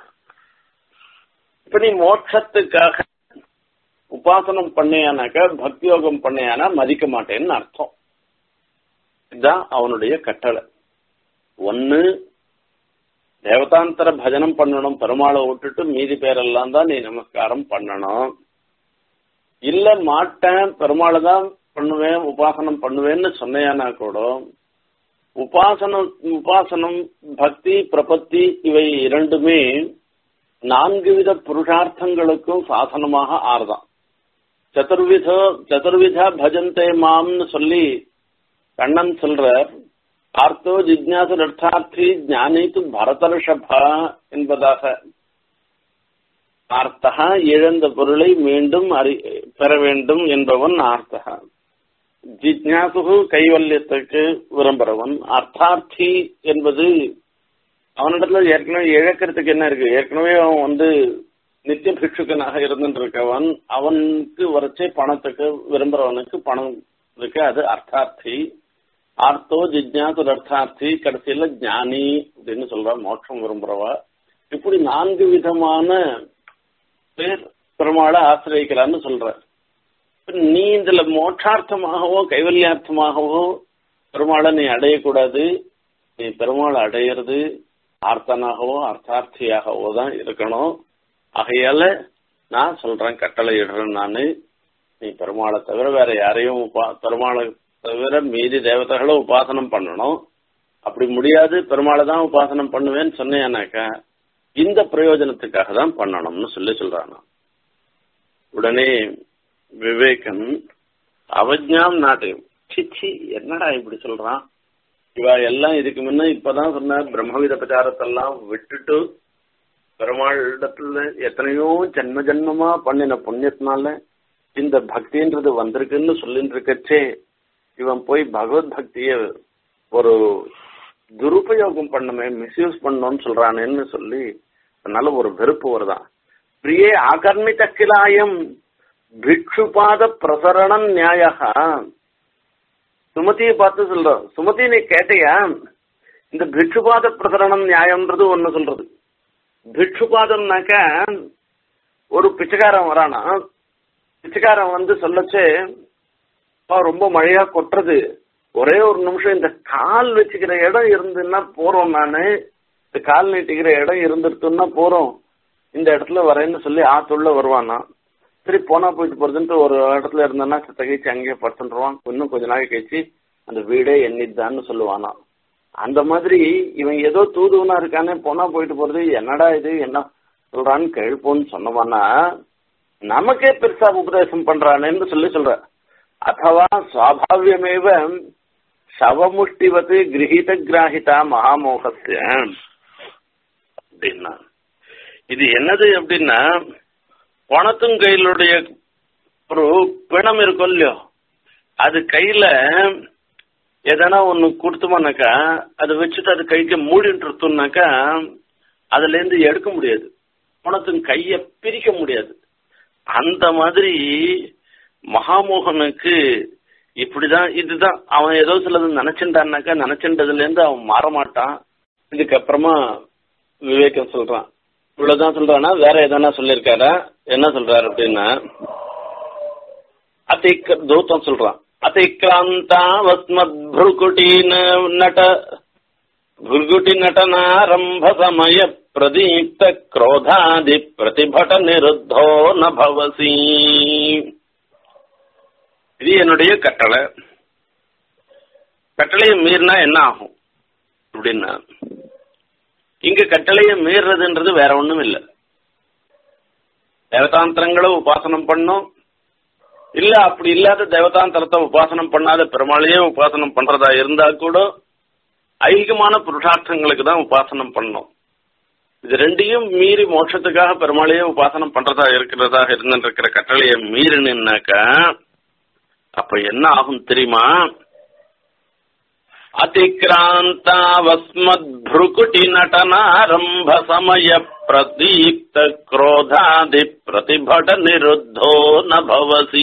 இப்ப நீ மோட்சத்துக்காக உபாசனம் பண்ணையானாக்க பக்தி யோகம் பண்ணையானா மதிக்க மாட்டேன்னு அர்த்தம் இதுதான் அவனுடைய கட்டளை ஒன்னு தேவதாந்தர பஜனம் பண்ணணும் பெருமாளை விட்டுட்டு மீதி பேரெல்லாம் தான் நீ நமஸ்காரம் பண்ணணும் இல்ல மாட்டேன் பெருமாளை தான் பண்ணுவேன் உபாசனம் பண்ணுவேன்னு சொன்னையானா கூட உபாசனம் உபாசனம் பக்தி பிரபத்தி இவை இரண்டுமே நான்கு வித புருஷார்த்தங்களுக்கும் சாதனமாக ஆறுதான் சதுர்வித சதுர்விதா பஜந்தே மாம்னு சொல்லி கண்ணன் சொல்றார் ஆர்த்தோ ஜிக்ஞாசு அர்த்தார்த்தி ஞானித்து பரதர்ஷபா என்பதாக ஆர்த்தகா இழந்த பொருளை மீண்டும் அறி பெற வேண்டும் என்பவன் ஆர்த்தகா ஜிக்ஞாசு கைவல்யத்துக்கு விரும்புறவன் அர்த்தார்த்தி என்பது அவனிடத்துல ஏற்கனவே இழக்கிறதுக்கு என்ன இருக்கு ஏற்கனவே அவன் வந்து நித்திய பிக்ஷுக்கனாக இருந்துட்டு இருக்கவன் அவனுக்கு வரைச்சே பணத்துக்கு விரும்புறவனுக்கு பணம் இருக்கு அது அர்த்தார்த்தி ஆர்த்தோ ஜிஜ்ஞாசு அர்த்தார்த்தி கடைசியில ஞானி அப்படின்னு சொல்ற மோட்சம் விரும்புறவா இப்படி நான்கு விதமான பேர் பெருமாளை ஆசிரியக்கிறான்னு சொல்ற இப்ப நீ இதுல மோட்சார்த்தமாகவோ கைவல்யார்த்தமாகவோ பெருமாளை நீ அடையக்கூடாது நீ பெருமாளை அடையிறது ஆர்த்தனாகவோ அர்த்தார்த்தியாகவோ தான் இருக்கணும் ஆகையால நான் சொல்றேன் கட்டளை இடுறேன் நானு நீ பெருமாளை தவிர வேற யாரையும் உபா- பெருமாளை தவிர மீதி தேவதைகளை உபாசனம் பண்ணணும் அப்படி முடியாது பெருமாளை தான் உபாசனம் பண்ணுவேன்னு சொன்னேன்னாக்கா இந்த பிரயோஜனத்துக்காக தான் பண்ணணும்னு சொல்லி சொல்றானா உடனே விவேகன் அவஜ்ஞாம் நாட்டு சிச்சி என்னடா இப்படி சொல்றான் இவ எல்லாம் இதுக்கு முன்ன இப்பதான் சொன்ன பிரம்மவித பிரச்சாரத்தெல்லாம் விட்டுட்டு பெருமாளிடத்துல எத்தனையோ ஜென்ம ஜென்மமா பண்ணின புண்ணியத்தினால இந்த பக்தின்றது வந்திருக்குன்னு சொல்லிட்டு இருக்கச்சே இவன் போய் பகவத் பக்திய ஒரு துருபயோகம் பண்ணமே மிஸ்யூஸ் பண்ணோம்னு சொல்றானேன்னு சொல்லி அதனால ஒரு வெறுப்பு வருதான் பிரியே ஆகர்மித கிலாயம் பிக்ஷுபாத பிரசரணம் நியாயா சுமதியை பார்த்து சொல்றோம் சுமதி நீ கேட்டியா இந்த பிக்ஷுபாத பிரசரணம் நியாயம்ன்றது ஒண்ணு சொல்றது பிக்ஷுபாதம்னாக்க ஒரு பிச்சைக்காரன் வரானா பிச்சைக்காரன் வந்து சொல்லச்சே "அப்பா, ரொம்ப மழையா கொட்டுறது ஒரே ஒரு நிமிஷம் இந்த கால் வச்சுக்கிற இடம் இருந்துன்னா போறோம் நானு இந்த கால் நீட்டிக்கிற இடம் இருந்துட்டுன்னா போறோம் இந்த இடத்துல வரேன்னு சொல்லி ஆத்துள்ள வருவானா சரி போனா போயிட்டு போறதுன்ட்டு ஒரு இடத்துல இருந்தேன்னா சித்த கழிச்சு அங்கேயே படுத்துருவான் இன்னும் கொஞ்ச நாள் கழிச்சு அந்த வீடே எண்ணிதான்னு சொல்லுவானா அந்த மாதிரி இவன் ஏதோ தூதுவனா இருக்கானே போனா போயிட்டு போறது என்னடா இது என்ன சொல்றான்னு கேள்ப்போன்னு சொன்னவானா நமக்கே பெருசா உபதேசம் பண்றானேன்னு சொல்லி சொல்ற அத்தவா சுவாபாவியமேவ சவமுஷ்டிவத்து கிரகித கிராகிதா மகாமோகஸ்ய அப்படின்னா இது என்னது அப்படின்னா பணத்தும் கையிலுடைய ஒரு பிணம் இருக்கும் இல்லையோ அது கையில எதனா ஒண்ணு கொடுத்தோம்னாக்கா அதை வச்சுட்டு அது கைக்கு மூடிட்டு இருந்தோம்னாக்கா அதுல இருந்து எடுக்க முடியாது பணத்தின் கைய பிரிக்க முடியாது அந்த மாதிரி மகாமோகனுக்கு இப்படிதான் இதுதான் அவன் ஏதோ சிலது நினைச்சுட்டான்னாக்கா நினைச்சுட்டதுல இருந்து அவன் மாற மாட்டான் இதுக்கப்புறமா விவேகம் சொல்றான் இவ்வளவுதான் சொல்றானா வேற எதனா சொல்லியிருக்காரா என்ன சொல்றாரு அப்படின்னா அத்திக் தூத்தம் சொல்றான் அத்திக்ராந்தா வஸ்மத் புருகுட்டீன நட புருகுட்டி நடனாரம்ப சமய பிரதீப்த क्रोधादि பிரதிபட நிருத்தோ ந பவசி இது என்னுடைய கட்டளை கட்டளையை மீறினா என்ன ஆகும் அப்படின்னா இங்க கட்டளையை மீறுறதுன்றது வேற ஒண்ணும் இல்லை தேவதாந்திரங்களை உபாசனம் பண்ணும் இல்ல அப்படி இல்லாத தேவதாந்திரத்தை உபாசனம் பண்ணாத பெருமாளையே உபாசனம் பண்றதா இருந்தா கூட ஐகிகமான புருஷார்த்தங்களுக்கு தான் உபாசனம் பண்ணும் இது ரெண்டையும் மீறி மோட்சத்துக்காக பெருமாளையே உபாசனம் பண்றதா இருக்கிறதா இருந்துருக்கிற கட்டளையை மீறினாக்கா அப்ப என்ன ஆகும் தெரியுமா அतिक्रान्तावस्मद्भ्रुकुटि नटनारम्भ समय प्रदीप्त क्रोधादि प्रतिभट निरुद्धो न भवसी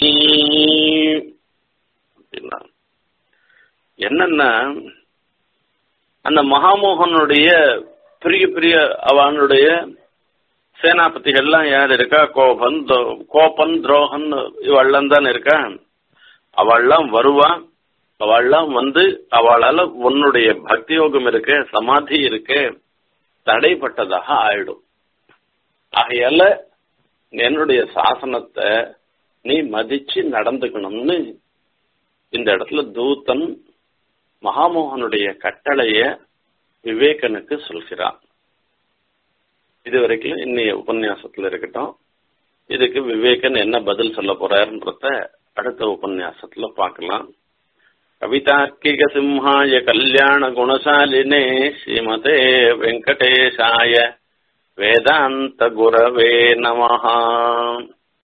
என்னன்னா அந்த மகாமோகனுடைய பெரிய பெரிய அவனுடைய சேனாபதிகள்லாம் யார் இருக்கா கோபன் கோபன் துரோகன் இவெல்லாம் தான் இருக்கா அவள்லாம் வருவான் அவள்லாம் வந்து அவளால உன்னுடைய பக்தி யோகம் இருக்கு சமாதி இருக்கு தடைப்பட்டதாக ஆயிடும் ஆகையால என்னுடைய சாசனத்தை நீ மதிச்சு நடந்துக்கணும்னு இந்த இடத்துல தூத்தன் மகாமோகனுடைய கட்டளைய விவேகனுக்கு சொல்கிறான் இது வரைக்கும் இன்னைய உபன்யாசத்துல இருக்கட்டும் இதுக்கு விவேகன் என்ன பதில் சொல்ல போறாருன்றத அடுத்த உபன்யாசத்துல பார்க்கலாம் கவிதார்க்கிக சிம்ஹாய கல்யாண குணசாலினே ஸ்ரீமதே வெங்கடேஷாய வேதாந்த குரவே நமஹா